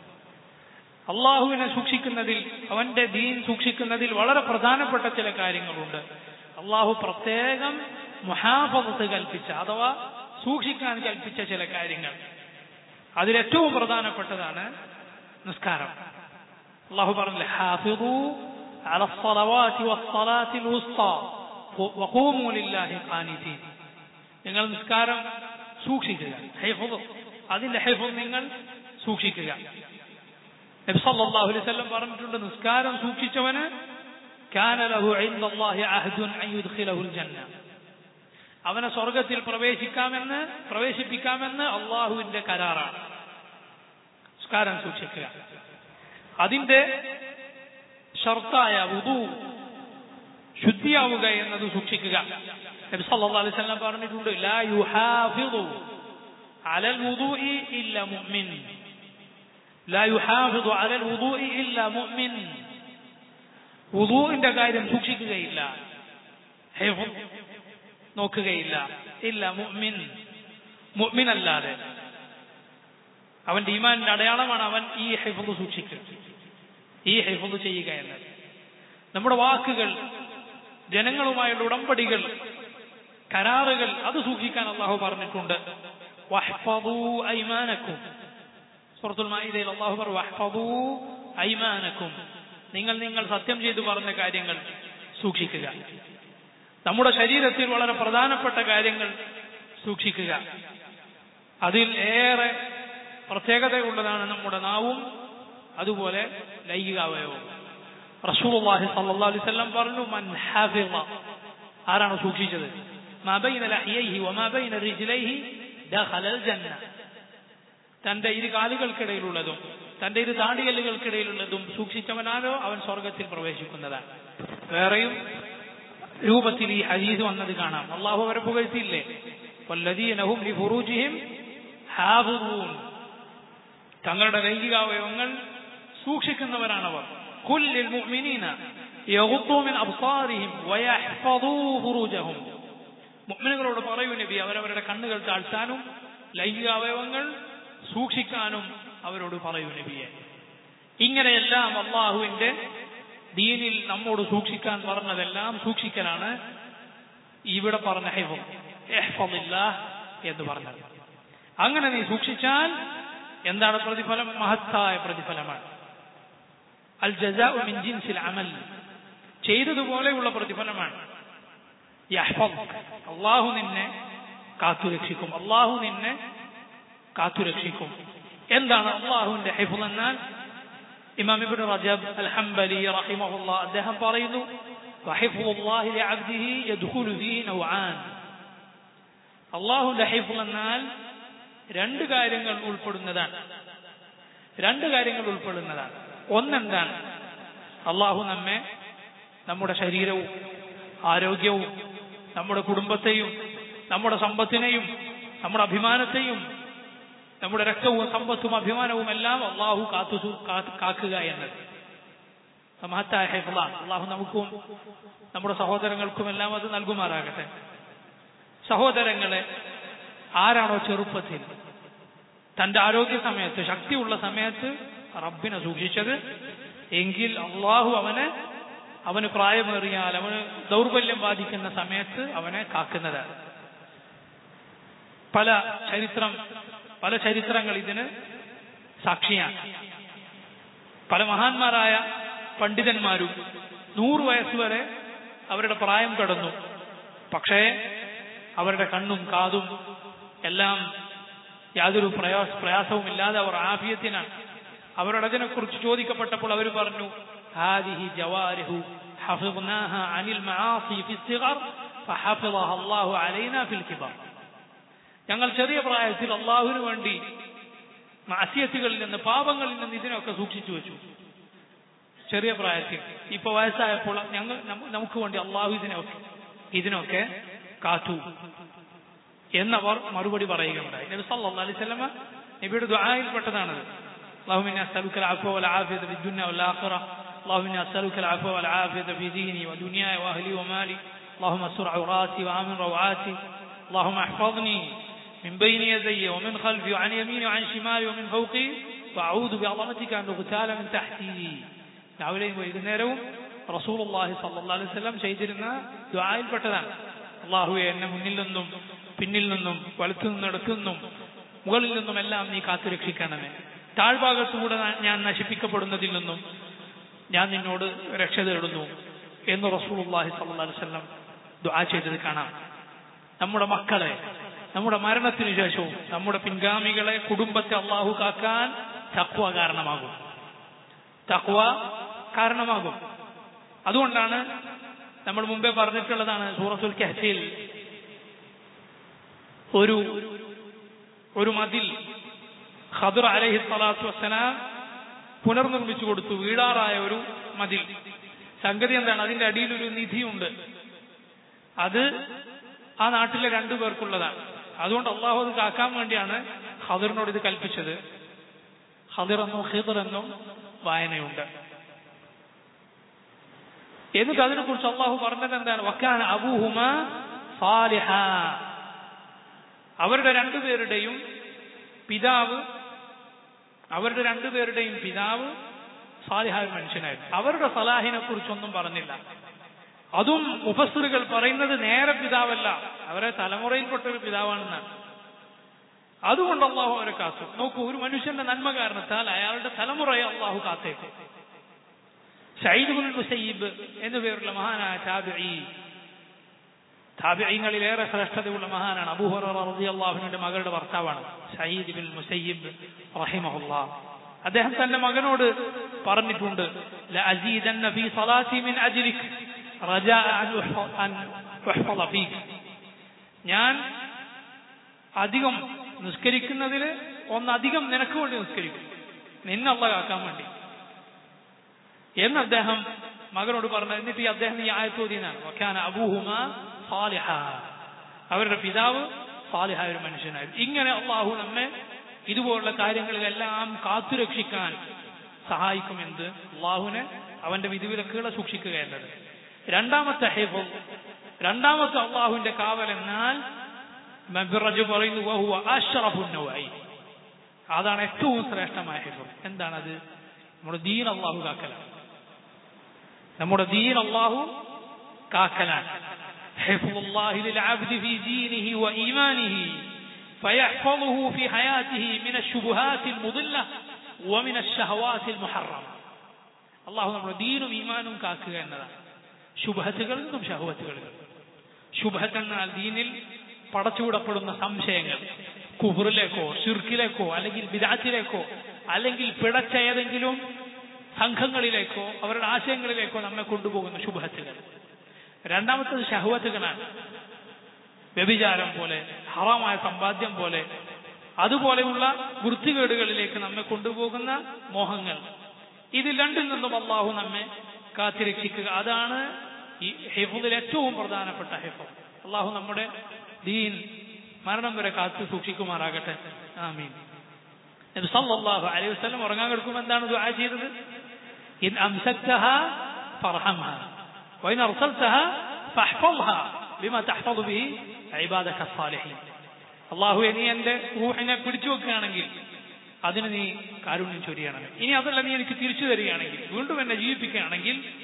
അള്ളാഹുവിനെ സൂക്ഷിക്കുന്നതിൽ അവന്റെ ദീൻ സൂക്ഷിക്കുന്നതിൽ വളരെ പ്രധാനപ്പെട്ട ചില കാര്യങ്ങളുണ്ട് അള്ളാഹു പ്രത്യേകം മുഹാഫത്ത് കൽപ്പിച്ച അഥവാ സൂക്ഷിക്കാൻ കൽപ്പിച്ച ചില കാര്യങ്ങൾ അതിലേറ്റവും പ്രധാനപ്പെട്ടതാണ് നിസ്കാരം അള്ളാഹു പറഞ്ഞില്ലേ ഹാഫിദു على الصلوات والصلاة الوسطى وقوموا لله قانتين നിങ്ങൾ നിസ്കാരം സൂക്ഷിക്കുക ഹൈഫുദ് അതിന്റെ ഹൈഫുദ് നിങ്ങൾ സൂക്ഷിക്കുക നബി സല്ലല്ലാഹു അലൈഹി വസല്ലം പറഞ്ഞിട്ടുണ്ട് നിസ്കാരം സൂക്ഷിച്ചവന് കാന ലഹു ഇൻദല്ലാഹി അഹ്ദുൻ അൻ യുദ്ഖിലഹുൽ ജന്ന അവനെ സ്വർഗത്തിൽ പ്രവേശിക്കാമെന്ന് പ്രവേശിപ്പിക്കാമെന്ന് അള്ളാഹുവിന്റെ കരാറാണ് നിസ്കാരം സൂക്ഷിക്കുക അതിന്റെ ഷർത്തായ വുദു ശുദ്ധിയാവുക എന്നത് സൂക്ഷിക്കുക നബി സല്ലല്ലാഹു അലൈഹി വസല്ലം പറഞ്ഞിട്ടുണ്ട് ലാ യുഹാഫിദു അലൽ വുദൂഇ ഇല്ല മുഅ്മിൻ ലാ യുഹാഫിദു അലൽ വുദൂഇ ഇല്ല മുഅ്മിൻ വുദൂഇന്റെ കാര്യം സൂക്ഷിക്കുകയില്ല ഹിഫ്ദ് നോക്കുകയില്ല ഇല്ല മുഅ്മിൻ മുഅ്മിൻ അല്ലാതെ അവന്റെ ഈമാനിന്റെ അടയാളമാണ് അവൻ ഈ ഹിഫ്ദ് സൂക്ഷിക്കുക ഈ ഹിഫ്ദ് ചെയ്യുക എന്നത് നമ്മുടെ വാക്കുകൾ ജനങ്ങളുമായുള്ള ഉടമ്പടികൾ കരാറുകൾ അത് സൂക്ഷിക്കാൻ അള്ളാഹു പറഞ്ഞിട്ടുണ്ട് വഹ്ഫദൂ ഐമാനക്കും സൂറത്തുൽ മാഇദയിൽ അള്ളാഹു പറഞ്ഞു വഹ്ഫദൂ ഐമാനക്കും നിങ്ങൾ നിങ്ങൾ സത്യം ചെയ്തു പറഞ്ഞ കാര്യങ്ങൾ സൂക്ഷിക്കുക നമ്മുടെ ശരീരത്തിൽ വളരെ പ്രധാനപ്പെട്ട കാര്യങ്ങൾ സൂക്ഷിക്കുക അതിൽ ഏറെ പ്രത്യേകതയുള്ളതാണ് നമ്മുടെ നാവും അതുപോലെ ലൈംഗികാവയവവും റസൂലുള്ളാഹി സ്വല്ലല്ലാഹു അലൈഹി വസല്ലം പറഞ്ഞു മൻ ഹാഫിള ആരാണ് സൂക്ഷിച്ചത് മാ ബൈന ലഹ്യൈഹി വമാ ബൈന റിജ്ലൈഹി ദഖലൽ ജന്ന തന്റെ ഇരു കാലുകൾക്കിടയിലുള്ളതും തന്റെ ഇരു താടിയല്ലുകൾക്കിടയിലുള്ളതും സൂക്ഷിച്ചവനാലോ അവൻ സ്വർഗത്തിൽ പ്രവേശിക്കുന്നതാണ് വേറെയും രൂപത്തിൽ ഈ ഹദീസ് വന്നത് കാണാം അള്ളാഹു അവരെ പുകഴ്ത്തിയില്ലേ വല്ലദീനഹും ലിഫുറൂജിഹിം ഹാഫിദൂൻ തങ്ങളുടെ ലൈംഗികാവയവങ്ങൾ സൂക്ഷിക്കുന്നവരാണവർ قل للمؤمنين يغضوا من أبصارهم ويحفظوا فروجهم മുഅ്മിനുകളോട് പറയൂ നബി അവരവരുടെ കണ്ണുകൾ താഴ്ത്താനും ലൈംഗിക അവയവങ്ങൾ സൂക്ഷിക്കാനും അവരോട് പറയൂ നബിയെ ഇങ്ങനെയെല്ലാം അള്ളാഹുവിന്റെ ദീനിൽ നമ്മോട് സൂക്ഷിക്കാൻ പറഞ്ഞതെല്ലാം സൂക്ഷിക്കലാണ് ഇവിടെ പറഞ്ഞ ഹൈഫം എന്ന് പറഞ്ഞത് അങ്ങനെ നീ സൂക്ഷിച്ചാൽ എന്താണ് പ്രതിഫലം മഹത്തായ പ്രതിഫലമാണ് അൽ ജസാ മിൻ ജിൻസിൽ അമൽ ചെയ്തതുപോലെയുള്ള പ്രതിഫലമാണ് അള്ളാഹു നിന്നെ കാത്തുരക്ഷിക്കും അള്ളാഹു നിന്നെ കാത്തുരക്ഷിക്കും എന്താണ് അള്ളാഹുവിന്റെ ഹൈഫുൽ എന്നാൽ ഇമാം ഇബ്നു റജബ് അൽ ഹംബലി റഹിമഹുല്ലാ അദ്ദേഹം പറയുന്നു വഹിഫുല്ലാഹി ലഅബ്ദിഹി യദ്ഖുലു ഫീഹി നൗആൻ അള്ളാഹുവിന്റെ ഹൈഫുൽ എന്നാൽ രണ്ട് കാര്യങ്ങൾ ഉൾപ്പെടുന്നതാണ് രണ്ട് കാര്യങ്ങൾ ഉൾപ്പെടുന്നതാണ് ഒന്നെന്താണ് അള്ളാഹു നമ്മെ നമ്മുടെ ശരീരവും ആരോഗ്യവും നമ്മുടെ കുടുംബത്തെയും നമ്മുടെ സമ്പത്തിനെയും നമ്മുടെ അഭിമാനത്തെയും നമ്മുടെ രക്തവും സമ്പത്തും അഭിമാനവും എല്ലാം അള്ളാഹു കാത്തു കാക്കുക എന്നത് മഹത്തായ ഹൈഫുള്ളാണ് അള്ളാഹു നമുക്കും നമ്മുടെ സഹോദരങ്ങൾക്കും എല്ലാം അത് നൽകുമാറാകട്ടെ സഹോദരങ്ങളെ ആരാണോ ചെറുപ്പത്തിൽ തന്റെ ആരോഗ്യ സമയത്ത് ശക്തിയുള്ള സമയത്ത് റബ്ബിനെ സൂക്ഷിച്ചത് എങ്കിൽ അള്ളാഹു അവനെ അവന് പ്രായമേറിയാൽ അവന് ദൗർബല്യം ബാധിക്കുന്ന സമയത്ത് അവനെ കാക്കുന്നതാണ് പല ചരിത്രം പല ചരിത്രങ്ങൾ ഇതിന് സാക്ഷിയാണ് പല മഹാന്മാരായ പണ്ഡിതന്മാരും നൂറ് വയസ്സ് വരെ അവരുടെ പ്രായം കടന്നു പക്ഷേ അവരുടെ കണ്ണും കാതും എല്ലാം യാതൊരു പ്രയാസ പ്രയാസവുമില്ലാതെ അവർ ആഫിയത്തിനാണ് അവരുടെ അതിനെക്കുറിച്ച് ചോദിക്കപ്പെട്ടപ്പോൾ അവർ പറഞ്ഞു ഹാദിഹി ജവാരിഹു حفظناها عن المعاصي في الصغر فحفظها الله علينا في الكبر ഞങ്ങൾ ചെറിയ പ്രായത്തിൽ അള്ളാഹുവിന് വേണ്ടി മാസ്യത്തുകളിൽ നിന്ന് പാപങ്ങളിൽ നിന്ന് ഇതിനൊക്കെ സൂക്ഷിച്ചു വെച്ചു ചെറിയ പ്രായത്തിൽ ഇപ്പൊ വയസ്സായപ്പോൾ ഞങ്ങൾ നമ്മ- നമുക്ക് വേണ്ടി അള്ളാഹു ഇതിനൊക്കെ ഇതിനൊക്കെ കാത്തു എന്നവർ മറുപടി പറയുകയുണ്ടായി നബി സല്ലല്ലാഹു അലൈഹി വസല്ലമ നബിയുടെ ദുആയിൽപ്പെട്ടതാണത് اللهم إني أسألك العفو والعافية في الدنيا والآخرة اللهم إني أسألك العفو والعافية في ديني ودنياي وأهلي ومالي اللهم استر عوراتي وآمن روعاتي اللهم احفظني من بين يدي ومن خلفي وعن يميني وعن شمالي ومن فوقي وأعوذ بعظمتك أن أغتال من تحتي രാവിലെയും വൈകുന്നേരവും റസൂൽ അള്ളാഹി സല്ലാ അലൈഹി സ്വലം ചെയ്തിരുന്ന ദ്വായിൽപ്പെട്ടതാണ് അള്ളാഹുവെ എന്നെ മുന്നിൽ നിന്നും പിന്നിൽ നിന്നും വലത്തു നിന്നും ഇടത്തു നിന്നും മുകളിൽ നിന്നും എല്ലാം നീ കാത്തുരക്ഷിക്കണമേ താഴ്ഭാഗത്തുകൂടെ ഞാൻ നശിപ്പിക്കപ്പെടുന്നതിൽ നിന്നും ഞാൻ നിന്നോട് രക്ഷ തേടുന്നു എന്ന് റസൂൽ അള്ളാഹി സല്ലാ അലൈഹി സ്വലം ദ്വാ ചെയ്തത് കാണാം നമ്മുടെ മക്കളെ നമ്മുടെ മരണത്തിനു ശേഷവും നമ്മുടെ പിൻഗാമികളെ കുടുംബത്തെ അള്ളാഹു കാക്കാൻ തക്വ കാരണമാകും തക്വ കാരണമാകും അതുകൊണ്ടാണ് നമ്മൾ മുമ്പേ പറഞ്ഞിട്ടുള്ളതാണ് സൂറത്തുൽ കഹ്ഫിൽ ഒരു ഒരു മതിൽ ഖദർ അലൈഹി സ്വലാത്തു വസ്സലാം പുനർനിർമ്മിച്ചു കൊടുത്തു വീടാറായ ഒരു മതിൽ സംഗതി എന്താണ് അതിന്റെ അടിയിൽ ഒരു നിധിയുണ്ട് അത് ആ നാട്ടിലെ രണ്ടു പേർക്കുള്ളതാണ് അതുകൊണ്ട് അള്ളാഹു അത് കാക്കാൻ വേണ്ടിയാണ് ഖദറിനോട് ഇത് കൽപ്പിച്ചത് ഖദിർ എന്നും ഖിദർ എന്നും വായനയുണ്ട് എന്നിട്ട് അതിനെ കുറിച്ച് അള്ളാഹു പറഞ്ഞത് എന്താണ് വക്കാന അബൂഹുമ സാലിഹ അവരുടെ രണ്ടുപേരുടെയും പിതാവ് അവരുടെ രണ്ടുപേരുടെയും പിതാവ് സാലിഹായ മനുഷ്യനായിരുന്നു അവരുടെ സലാഹിനെ കുറിച്ചൊന്നും പറഞ്ഞില്ല അതും മുഫസ്സറുകൾ പറയുന്നത് നേരെ പിതാവല്ല അവരെ തലമുറയിൽപ്പെട്ട ഒരു പിതാവാണെന്നാണ് അതുകൊണ്ട് അള്ളാഹു അവരെ കാത്തു നോക്കൂ ഒരു മനുഷ്യന്റെ നന്മ കാരണത്താൽ അയാളുടെ തലമുറയെ അള്ളാഹു കാത്തേക്കും സയ്യിദ് ബിൻ മുസയ്യിബ് എന്നു പേരുള്ള മഹാനായ താബിഈ താബിഈങ്ങളിലേറെ ശ്രേഷ്ഠതയുള്ള മഹാനാണ് അബൂ ഹുറൈറ റളിയല്ലാഹുവിന്റെ മകളുടെ ഭർത്താവാണ് സയ്യിദ് ബിൻ മുസയ്യിബ് റഹിമഹുല്ലാ അദ്ദേഹം തന്റെ മകനോട് പറഞ്ഞിട്ടുണ്ട് ലഅസീദന്ന ഫീ സലാത്തി മിൻ അജ്ലിക് റജാ അൻ ഉഹ്ഫ- അൻ ഉഹ്ഫള ഫീക് ഞാൻ അധികം നിസ്കരിക്കുന്നതിൽ ഒന്നധികം നിനക്ക് വേണ്ടി നിസ്കരിക്കും നിന്നല്ല കാക്കാൻ വേണ്ടി എന്ന് അദ്ദേഹം മകനോട് പറഞ്ഞു എന്നിട്ട് ഈ അദ്ദേഹം ഈ ആയത്തോതിനാണ് വക്കാന അബൂഹുമ സാലിഹ അവരുടെ പിതാവ് സാലിഹായ ഒരു മനുഷ്യനായിരുന്നു ഇങ്ങനെ അള്ളാഹു നമ്മെ ഇതുപോലുള്ള കാര്യങ്ങളിലെല്ലാം കാത്തുരക്ഷിക്കാൻ സഹായിക്കുമെന്ന് അള്ളാഹുവിനെ അവന്റെ വിധിവിലക്കുകളെ സൂക്ഷിക്കുക എന്നത് രണ്ടാമത്തെ ഹെഫു രണ്ടാമത്തെ അള്ളാഹുവിന്റെ കാവൽ എന്നാൽ മബിറജ് പറയുന്നു വഹുവ അഷ്റഫുൻ നൗഈൻ. അതാണ് ഏറ്റവും ശ്രേഷ്ഠമായ ഹിഫർ എന്താണത് നമ്മുടെ ദീൻ അള്ളാഹു കാക്കലാണ് നമ്മുടെ ദീൻ അള്ളാഹു കാക്കലാണ് حفظ الله للعبد في دينه وإيمانه فيحفظه في حياته من الشبهات المضلة ومن الشهوات المحرمة അള്ളാഹു നമ്മുടെ ദീനും ഈമാനും കാക്കുക എന്നതാണ് ശുഭത്തുകളിൽ നിന്നും ഷഹവത്തുകളിൽ നിന്നും ശുഭത്ത് എന്നാൽ ദീനിൽ പടച്ചുവിടപ്പെടുന്ന സംശയങ്ങൾ കുബറിലേക്കോ ഷിർക്കിലേക്കോ അല്ലെങ്കിൽ ബിദാത്തിലേക്കോ അല്ലെങ്കിൽ പിടച്ച ഏതെങ്കിലും സംഘങ്ങളിലേക്കോ അവരുടെ ആശയങ്ങളിലേക്കോ നമ്മെ കൊണ്ടുപോകുന്ന ശുഭത്തുകൾ രണ്ടാമത്തത് ഷഹവത്തുകളാണ് വ്യഭിചാരം പോലെ ഹറാമായ സമ്പാദ്യം പോലെ അതുപോലെയുള്ള വൃത്തികേടുകളിലേക്ക് നമ്മെ കൊണ്ടുപോകുന്ന മോഹങ്ങൾ ഇതിൽ രണ്ടിൽ നിന്നും അള്ളാഹു നമ്മെ കാത്തിരക്ഷിക്കുക അതാണ് ഈ ഹിഫുദിൽ ഏറ്റവും പ്രധാനപ്പെട്ട ഹിഫു അള്ളാഹു നമ്മുടെ ദീൻ മരണം വരെ കാത്തു സൂക്ഷിക്കുമാറാകട്ടെ ആമീൻ നബി സല്ലല്ലാഹു അലൈഹി വസല്ലം ഉറങ്ങാൻ കിടക്കുമ്പോൾ എന്താണ് ദുആ ചെയ്തത് ഇൻ അംസക്തഹ ഫർഹംഹ വഇൻ അർസൽതഹ ഫഹ്ഫظha ബിമാ തഹ്ഫظ ബിഹി ഇബാദക الصالحين അള്ളാഹു നീ എന്റെ റൂഹിനെ പിടിച്ചു വെക്കുകയാണെങ്കിൽ അതിന് നീ കാരുണ്യം ചൊരിയണമേ ഇനി അതല്ല നീ എനിക്ക് തിരിച്ചു തരികയാണെങ്കിൽ വീണ്ടും എന്നെ ജീവിപ്പിക്കുകയാണെങ്കിൽ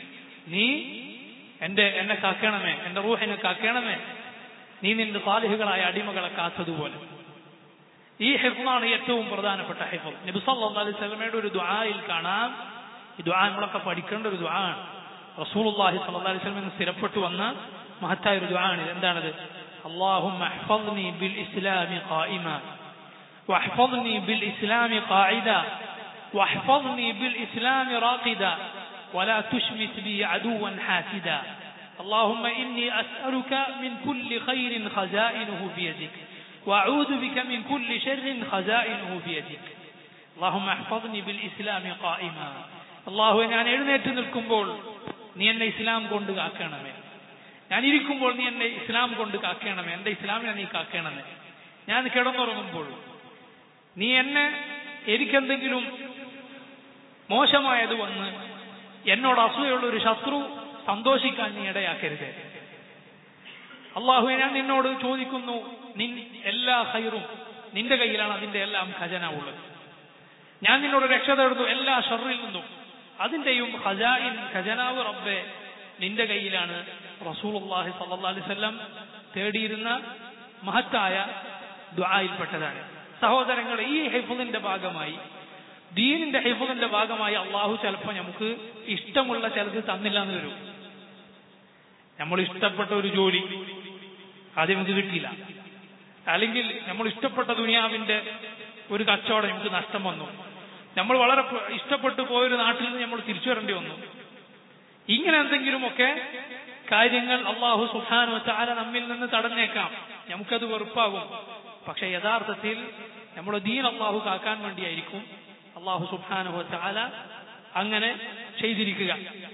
നീ എന്റെ എന്നെ കാക്കണമേ എന്റെ റൂഹിനെ കാക്കണമേ നീ നിന്റെ സാലിഹുകളായ അടിമകളെ കാത്തതുപോലെ ഈ ഹിഫാണ് ഏറ്റവും പ്രധാനപ്പെട്ട ഹിഫൽ നബി സല്ലല്ലാഹു അലൈഹി വസല്ലമയുടെ ഒരു ദുആയിൽ കാണാം ഈ ദുആ നമ്മളൊക്കെ പഠിക്കേണ്ട ഒരു ദുആ ആണ് റസൂലുള്ളാഹി സ്വല്ലല്ലാഹു അലൈഹി വസല്ലം സ്ഥിരപ്പെട്ടു വന്ന മഹത്തായ ഒരു ദുആ ആണ് എന്താണത് اللهم احفظني بالإسلام قائما واحفظني بالإسلام قاعدا واحفظني بالإسلام راقدا ولا تشمت بي عدوا حاسدا اللهم إني أسألك من كل خير خزائنه بيدك وأعوذ بك من كل شر خزائنه بيدك اللهم احفظني بالإسلام قائما الله ഞാൻ എഴുന്നേറ്റ് നിൽക്കുമ്പോൾ നീ എന്നെ ഇസ്ലാം കൊണ്ട് കാക്കണമേ ഞാൻ ഇരിക്കുമ്പോൾ നീ എന്നെ ഇസ്ലാം കൊണ്ട് കാക്കണമേ എന്റെ ഇസ്ലാമിനെ നീ കാക്കണമേ ഞാൻ കിടന്നുറങ്ങുമ്പോൾ നീ എന്നെ എനിക്കെന്തെങ്കിലും മോശമായത് വന്ന് എന്നോട് അസൂയുള്ള ഒരു ശത്രു സന്തോഷിക്കാൻ നീ ഇടയാക്കരുത് അള്ളാഹുവെ ഞാൻ നിന്നോട് ചോദിക്കുന്നു നിൻ എല്ലാ ഹൈറും നിന്റെ കയ്യിലാണ് അതിന്റെ എല്ലാം ഖജന ഉള്ളത് ഞാൻ നിന്നോട് രക്ഷ തേടുന്നു എല്ലാ ഷറിൽ നിന്നും അതിന്റെയും ഖജായിൻ ഖജനാവ് റബ്ബെ നിന്റെ കയ്യിലാണ് റസൂലുള്ളാഹി സല്ലല്ലാഹു അലൈഹി വസല്ലം തേടിയിരുന്ന മഹത്തായ ദുആയിൽപ്പെട്ടതാണ് സഹോദരങ്ങൾ ഈ ഹിഫുദിന്റെ ഭാഗമായി ദീനിന്റെ ഹിഫുദിന്റെ ഭാഗമായി അള്ളാഹു ചിലപ്പോൾ നമുക്ക് ഇഷ്ടമുള്ള ചിലത് തന്നില്ല എന്ന് വരും നമ്മൾ ഇഷ്ടപ്പെട്ട ഒരു ജോലി ആദ്യം നമുക്ക് കിട്ടിയില്ല അല്ലെങ്കിൽ നമ്മൾ ഇഷ്ടപ്പെട്ട ദുനിയാവിന്റെ ഒരു കച്ചവടം നമുക്ക് നഷ്ടം വന്നു നമ്മൾ വളരെ ഇഷ്ടപ്പെട്ടു പോയൊരു നാട്ടിൽ നിന്ന് നമ്മൾ തിരിച്ചു വരേണ്ടി വന്നു ഇങ്ങനെ എന്തെങ്കിലുമൊക്കെ കാര്യങ്ങൾ അള്ളാഹു സുഹാനു ചാല നമ്മിൽ നിന്ന് തടഞ്ഞേക്കാം നമുക്കത് വെറുപ്പാകും പക്ഷെ യഥാർത്ഥത്തിൽ നമ്മുടെ ദീൻ അള്ളാഹു കാക്കാൻ വേണ്ടിയായിരിക്കും അള്ളാഹു സുഹാനു ചാല അങ്ങനെ ചെയ്തിരിക്കുക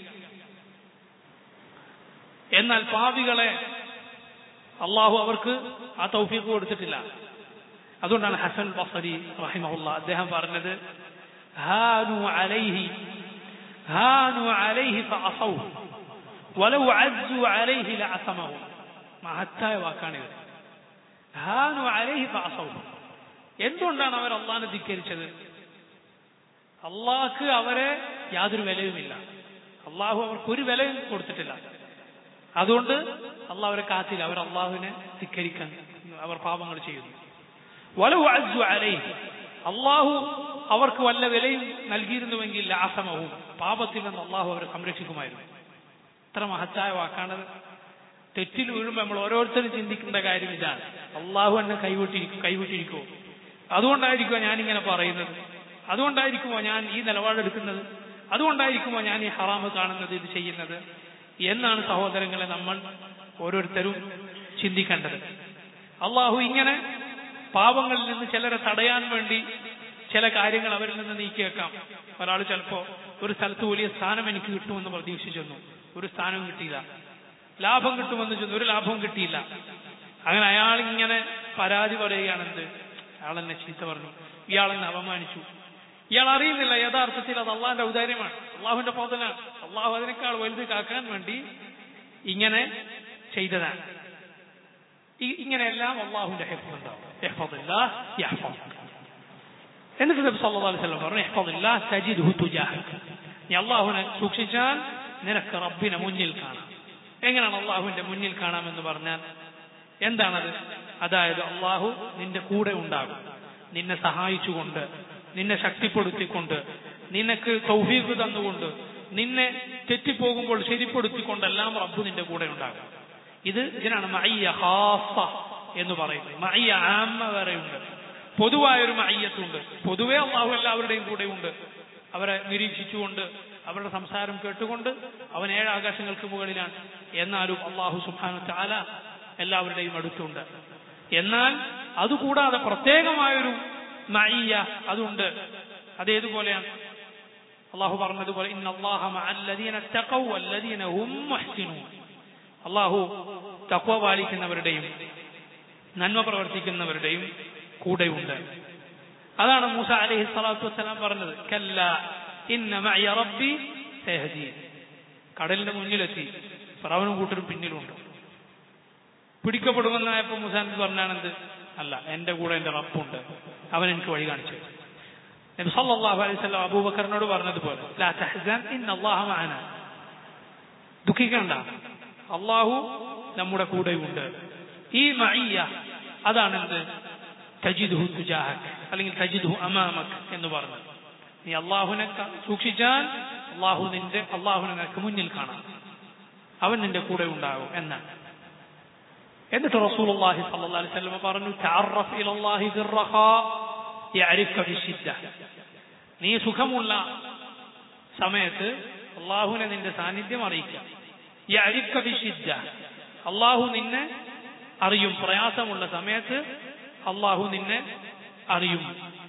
എന്നാൽ പാവികളെ അള്ളാഹു അവർക്ക് ആ തൗഫീഖ് കൊടുത്തിട്ടില്ല അതുകൊണ്ടാണ് ഹസൻ ബസരി റഹിമഹുല്ല അദ്ദേഹം പറഞ്ഞത് ഹാനു അലൈഹി ഹാനു അലൈഹി ഫഅസൗ വലൗ അസ്സു അലൈഹി ലഅസമഹു മഹത്തായ വാക്കാണിത് ഹാനു അലൈഹി ഫഅസൗ എന്തുകൊണ്ടാണ് അവർ അള്ളാഹിനെ ധിക്കരിച്ചത് അള്ളാഹ്ക്ക് അവരെ യാതൊരു വിലയുമില്ല അള്ളാഹു അവർക്ക് ഒരു വിലയും കൊടുത്തിട്ടില്ല അതുകൊണ്ട് അള്ളാഹ് അവരെ കാത്തില്ല അവർ അള്ളാഹുവിനെ ധിക്കരിക്കാൻ അവർ പാപങ്ങൾ ചെയ്യുന്നു വലവു അജ്ജു അലൈഹി അള്ളാഹു അവർക്ക് വല്ല വിലയും നൽകിയിരുന്നുവെങ്കിൽ ആസമവും പാപത്തിൽ നിന്ന് അള്ളാഹു അവരെ സംരക്ഷിക്കുമായിരുന്നു ഇത്ര മഹത്തായ വാക്കാണത് തെറ്റിൽ വീഴുമ്പോൾ നമ്മൾ ഓരോരുത്തരും ചിന്തിക്കേണ്ട കാര്യം ഇതാണ് അള്ളാഹു എന്നെ കൈവിട്ടിരിക്കും കൈവിട്ടിരിക്കുമോ അതുകൊണ്ടായിരിക്കുമോ ഞാനിങ്ങനെ പറയുന്നത് അതുകൊണ്ടായിരിക്കുമോ ഞാൻ ഈ നിലപാടെടുക്കുന്നത് അതുകൊണ്ടായിരിക്കുമോ ഞാൻ ഈ ഹറാമ് കാണുന്നത് ഇത് ചെയ്യുന്നത് എന്നാണ് സഹോദരങ്ങളെ നമ്മൾ ഓരോരുത്തരും ചിന്തിക്കേണ്ടത് അള്ളാഹു ഇങ്ങനെ പാപങ്ങളിൽ നിന്ന് ചിലരെ തടയാൻ വേണ്ടി ചില കാര്യങ്ങൾ അവരിൽ നിന്ന് നീക്കിയേക്കാം ഒരാൾ ചിലപ്പോ ഒരു സ്ഥലത്ത് വലിയ സ്ഥാനം എനിക്ക് കിട്ടുമെന്ന് പ്രതീക്ഷിച്ചെന്നു ഒരു സ്ഥാനവും കിട്ടിയില്ല ലാഭം കിട്ടുമെന്ന് ചെന്നു ഒരു ലാഭവും കിട്ടിയില്ല അങ്ങനെ അയാൾ ഇങ്ങനെ പരാതി പറയുകയാണെന്ത് അയാൾ എന്നെ ചീത്ത പറഞ്ഞു ഇയാളെന്നെ അപമാനിച്ചു ഇയാൾ അറിയുന്നില്ല യഥാർത്ഥത്തിൽ അത് അള്ളാഹിന്റെ ഔദാര്യമാണ് അള്ളാഹുവിന്റെ പോതലാണ് അള്ളാഹു അതിനേക്കാൾ വലുത് കാക്കാൻ വേണ്ടി ഇങ്ങനെ ചെയ്തതാണ് ഇങ്ങനെയെല്ലാം അള്ളാഹുവിന്റെ ഹെഫ് ഉണ്ടാവും എന്നിട്ട് നബി സല്ലല്ലാഹു അലൈഹി വസല്ലം പറഞ്ഞു ഇഹ്ഫദില്ലാ തജിദ്ഹു തുജാഹക നീ അള്ളാഹുവിനെ സൂക്ഷിച്ചാൽ നിനക്ക് റബ്ബിനെ മുന്നിൽ കാണാം എങ്ങനെയാണ് അള്ളാഹുവിന്റെ മുന്നിൽ കാണാമെന്ന് പറഞ്ഞാൽ എന്താണത് അതായത് അള്ളാഹു നിന്റെ കൂടെ ഉണ്ടാകും നിന്നെ സഹായിച്ചുകൊണ്ട് നിന്നെ ശക്തിപ്പെടുത്തിക്കൊണ്ട് നിനക്ക് തൗഫീഖ് തന്നുകൊണ്ട് നിന്നെ തെറ്റിപ്പോകുമ്പോൾ ശരിപ്പെടുത്തിക്കൊണ്ടെല്ലാം റബ്ബ് നിന്റെ കൂടെ ഉണ്ടാകും ഇത് ഇതിനാണ് മയ്യ ഹാഫ എന്ന് പറയുന്നത് മയ്യ ആമ്മ വേറെയുണ്ട് പൊതുവായൊരു മയ്യത്തുണ്ട് പൊതുവെ അള്ളാഹു എല്ലാവരുടെയും കൂടെ ഉണ്ട് അവരെ നിരീക്ഷിച്ചുകൊണ്ട് അവരുടെ സംസാരം കേട്ടുകൊണ്ട് അവൻ ഏഴ് ആകാശങ്ങൾക്ക് മുകളിലാണ് എന്നാലും അള്ളാഹു സുബാനു ചാല എല്ലാവരുടെയും അടുത്തുണ്ട് എന്നാൽ അതുകൂടാതെ പ്രത്യേകമായൊരു മയ്യ അതുണ്ട് അതേതുപോലെയാണ് അള്ളാഹു പറഞ്ഞതുപോലെ ഇന്ന അള്ളാഹ മഅല്ലദീന തഖൗ വല്ലദീന ഹും മുഹ്സിനൂൻ അള്ളാഹു തഖ്വ പാലിക്കുന്നവരുടെയും നന്മ പ്രവർത്തിക്കുന്നവരുടെയും കൂടെയുണ്ട് അതാണ് മൂസ അലൈഹി സ്വലാത്തു വസ്സലാം പറഞ്ഞത് കല്ല ഇന്ന മഅയ റബ്ബി സയഹദീൻ കടലിന്റെ മുന്നിലെത്തി ഫറവനും കൂട്ടരും പിന്നിലുണ്ട് പിടിക്കപ്പെടുമെന്നായപ്പോ മൂസാൻ പറഞ്ഞാണെന്ത് അല്ല എന്റെ കൂടെ എന്റെ റബ്ബുണ്ട് അവൻ എനിക്ക് വഴി കാണിച്ചു നബി സല്ലല്ലാഹു അലൈഹി വസല്ലം അബൂബക്കറിനോട് പറഞ്ഞതുപോലെ ലാ തഹ്സൻ ഇന്ന അല്ലാഹ മഅന ദുഃഖിക്കണ്ട അള്ളാഹു നമ്മുടെ കൂടെയുണ്ട് ഈ മയ്യ അതാണ് എന്ത് തജിദുഹു തുജാഹക് അല്ലെങ്കിൽ തജിദുഹു അമാമക് എന്ന് പറഞ്ഞത് നീ അള്ളാഹുനെ ക- സൂക്ഷിച്ചാൽ അള്ളാഹു നിന്റെ അള്ളാഹുനെ നിനക്ക് മുന്നിൽ കാണാം അവൻ നിന്റെ കൂടെ ഉണ്ടാകും എന്നാണ് എന്നിട്ട് റസൂലുള്ളാഹി സ്വല്ലല്ലാഹി അലൈഹി വസല്ലം പറഞ്ഞു തഅറഫ് ഇലല്ലാഹി ഫിർറഖാ യഅരിഫക ഫിശ്ശിദ്ദ നീ സുഖമുള്ള സമയത്ത് അള്ളാഹുവിനെ നിന്റെ സാന്നിധ്യം അറിയിക്കുക യഅരിഫക ഫിശ്ശിദ്ദ അള്ളാഹു നിന്നെ അറിയും പ്രയാസമുള്ള സമയത്ത് അള്ളാഹു നിന്നെ അറിയും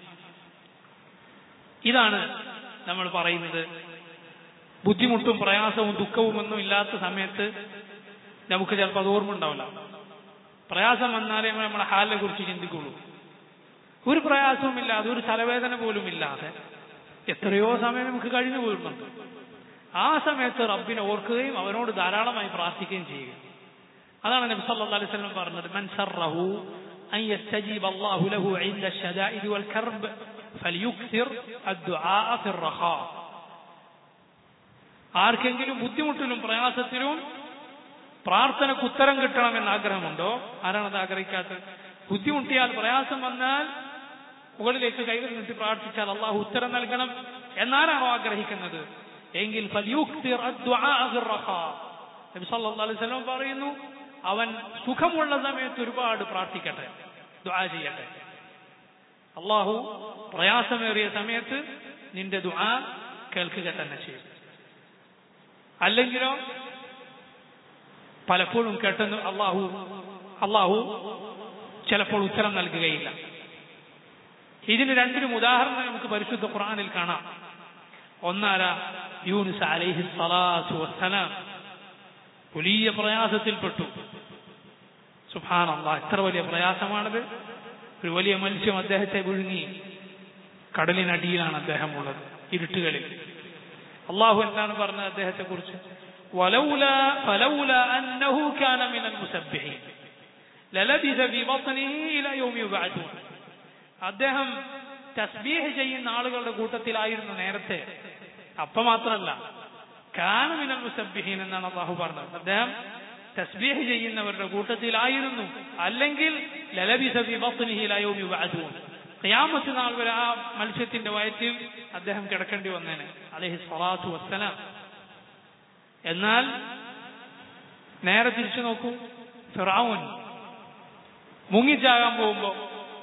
ഇതാണ് നമ്മൾ പറയുന്നത് ബുദ്ധിമുട്ടും പ്രയാസവും ദുഃഖവും ഒന്നും ഇല്ലാത്ത സമയത്ത് നമുക്ക് ചിലപ്പോൾ അത് ഓർമ്മ ഉണ്ടാവില്ല പ്രയാസം വന്നാലേ നമ്മൾ നമ്മുടെ ഹാലിനെ കുറിച്ച് ചിന്തിക്കുള്ളൂ ഒരു പ്രയാസവും ഇല്ലാതെ ഒരു തലവേദന പോലും ഇല്ലാതെ എത്രയോ സമയം നമുക്ക് കഴിഞ്ഞു പോയിരുന്നുണ്ട് ആ സമയത്ത് റബ്ബിനെ ഓർക്കുകയും അവനോട് ധാരാളമായി പ്രാർത്ഥിക്കുകയും ചെയ്യുക അതാണ് നബി സല്ലല്ലാഹു അലൈഹി വസല്ലം പറഞ്ഞത് മൻ സറഹു അൻ യസ്തജീബ അല്ലാഹു ലഹു ഇൻദ الشدائد والكرب فليكثر الدعاء في الرخاء ആർക്കെങ്കിലും ബുദ്ധിമുട്ടിലും പ്രയാസത്തിലും പ്രാർത്ഥനക്ക് ഉത്തരം കിട്ടണമെന്ന് ആഗ്രഹമുണ്ടോ ആരാണത് ആഗ്രഹിക്കാത്തത് ബുദ്ധിമുട്ടിയാൽ പ്രയാസം വന്നാൽ മുകളിലേക്ക് കൈകൾ നീട്ടി പ്രാർത്ഥിച്ചാൽ അള്ളാഹു ഉത്തരം നൽകണം എന്നാരാണോ ആഗ്രഹിക്കുന്നത് എങ്കിൽ ഫൽയുക്തിർ അദ്ദുആ ഫിർ റഖാ. നബി സല്ലല്ലാഹു അലൈഹി വസല്ലം പറയുന്നു അവൻ സുഖമുള്ള സമയത്ത് ഒരുപാട് പ്രാർത്ഥിക്കട്ടെ ദുആ ചെയ്യട്ടെ അള്ളാഹു പ്രയാസമേറിയ സമയത്ത് നിന്റെ ദുആ കേൾക്കുക തന്നെ ചെയ്യും അല്ലെങ്കിലോ പലപ്പോഴും കേട്ടെന്ന് അള്ളാഹു അള്ളാഹു ചിലപ്പോൾ ഉത്തരം നൽകുകയില്ല ഇതിന് രണ്ടിനും ഉദാഹരണം നമുക്ക് പരിശുദ്ധ ഖുർആനിൽ കാണാം ഒന്നാല യൂനുസ് അലൈഹി സ്വലാത്തു വസ്സലാം വലിയ പ്രയാസത്തിൽപ്പെട്ടു സുഭാനല്ല എത്ര വലിയ പ്രയാസമാണത് ഒരു വലിയ മത്സ്യം അദ്ദേഹത്തെ വിഴുങ്ങി കടലിനടിയിലാണ് അദ്ദേഹം ഉള്ളത് ഇരുട്ടുകളിൽ അള്ളാഹു എന്താണ് പറഞ്ഞത് അദ്ദേഹത്തെ കുറിച്ച് ولولا فلولا أنه كان من المسبحين للبث في بطنه إلى يوم يبعثون അദ്ദേഹം തസ്ബീഹ് ചെയ്യുന്ന ആളുകളുടെ കൂട്ടത്തിലായിരുന്നു നേരത്തെ അപ്പ മാത്രമല്ല കാനമിനൽ മുസബ്ബിഹീൻ എന്നാണ് അള്ളാഹു പറഞ്ഞത് അദ്ദേഹം തസ്ബീഹ് ചെയ്യുന്നവരുടെ കൂട്ടത്തിലായിരുന്നു അല്ലെങ്കിൽ ലലബിസ ഫി ബത്നിഹി ലാ യൗമി യുബഅഥൂൻ ഖിയാമത്ത് നാൾ വരെ ആ മത്സ്യത്തിന്റെ വയറ്റിൽ അദ്ദേഹം കിടക്കേണ്ടി വന്നേനെ അലൈഹി സ്വലാത്തു വസ്സലാം എന്നാൽ നേരെ തിരിച്ചു നോക്കൂ ഫിറാവുൻ മുങ്ങിച്ചാകാൻ പോകുമ്പോ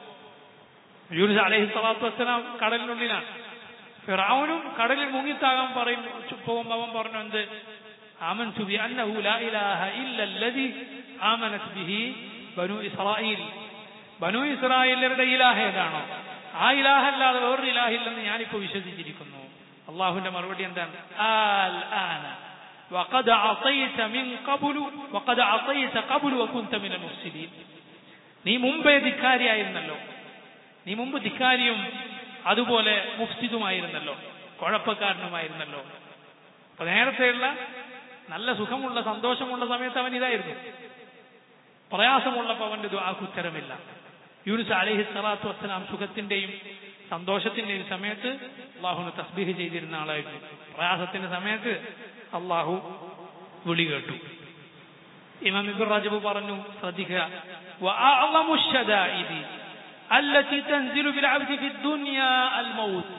യൂനുസ് അലൈഹി സ്വലാത്തു വസ്സലാം കടലിനുള്ളിലാണ് ഫിറാവുനും കടലിൽ മുങ്ങിത്താകാൻ പറയും പോകുമ്പോ അവൻ പറഞ്ഞു എന്ത് آمنت بأنه لا إله إلا الذي آمنت به بنو إسرائيൽ ബനു ഇസ്രായേലരുടെ ഇലാഹ ഏതാണോ ആ ഇലാഹ അല്ലാതെ വേറൊരു ഇലാഹില്ലെന്ന് ഞാനിപ്പോ വിശ്വസിച്ചിരിക്കുന്നു അള്ളാഹുവിന്റെ മറുപടി എന്താണ് ആൽ ആന وقد عصيت من قبل وقد عصيت قبل وكنت من المفسدين നീ മുമ്പേ ധിക്കാരിയായിരുന്നല്ലോ നീ മുമ്പ് ധിക്കാരിയും അതുപോലെ മുഫ്സിദുമായിരുന്നല്ലോ കുഴപ്പക്കാരനുമായിരുന്നല്ലോ അപ്പൊ നേരത്തെയുള്ള നല്ല സുഖമുള്ള സന്തോഷമുള്ള സമയത്ത് അവൻ ഇതായിരുന്നു പ്രയാസമുള്ളപ്പോൾ അവന്റെ ദുആക്ക് ഉത്തരമില്ല യൂനുസ് അലൈഹി സ്വലാത്തു വസ്സലാം സുഖത്തിന്റെയും സന്തോഷത്തിന്റെയും സമയത്ത് അള്ളാഹുന് തസ്ബീഹ് ചെയ്തിരുന്ന ആളായിരുന്നു പ്രയാസത്തിന്റെ സമയത്ത് അള്ളാഹു വിളി കേട്ടു ഇമാം ഇബ്ർ റജബ് പറഞ്ഞു ശ്രദ്ധിക്കുക وأعظم الشدائد التي تنزل بالعبد في الدنيا الموت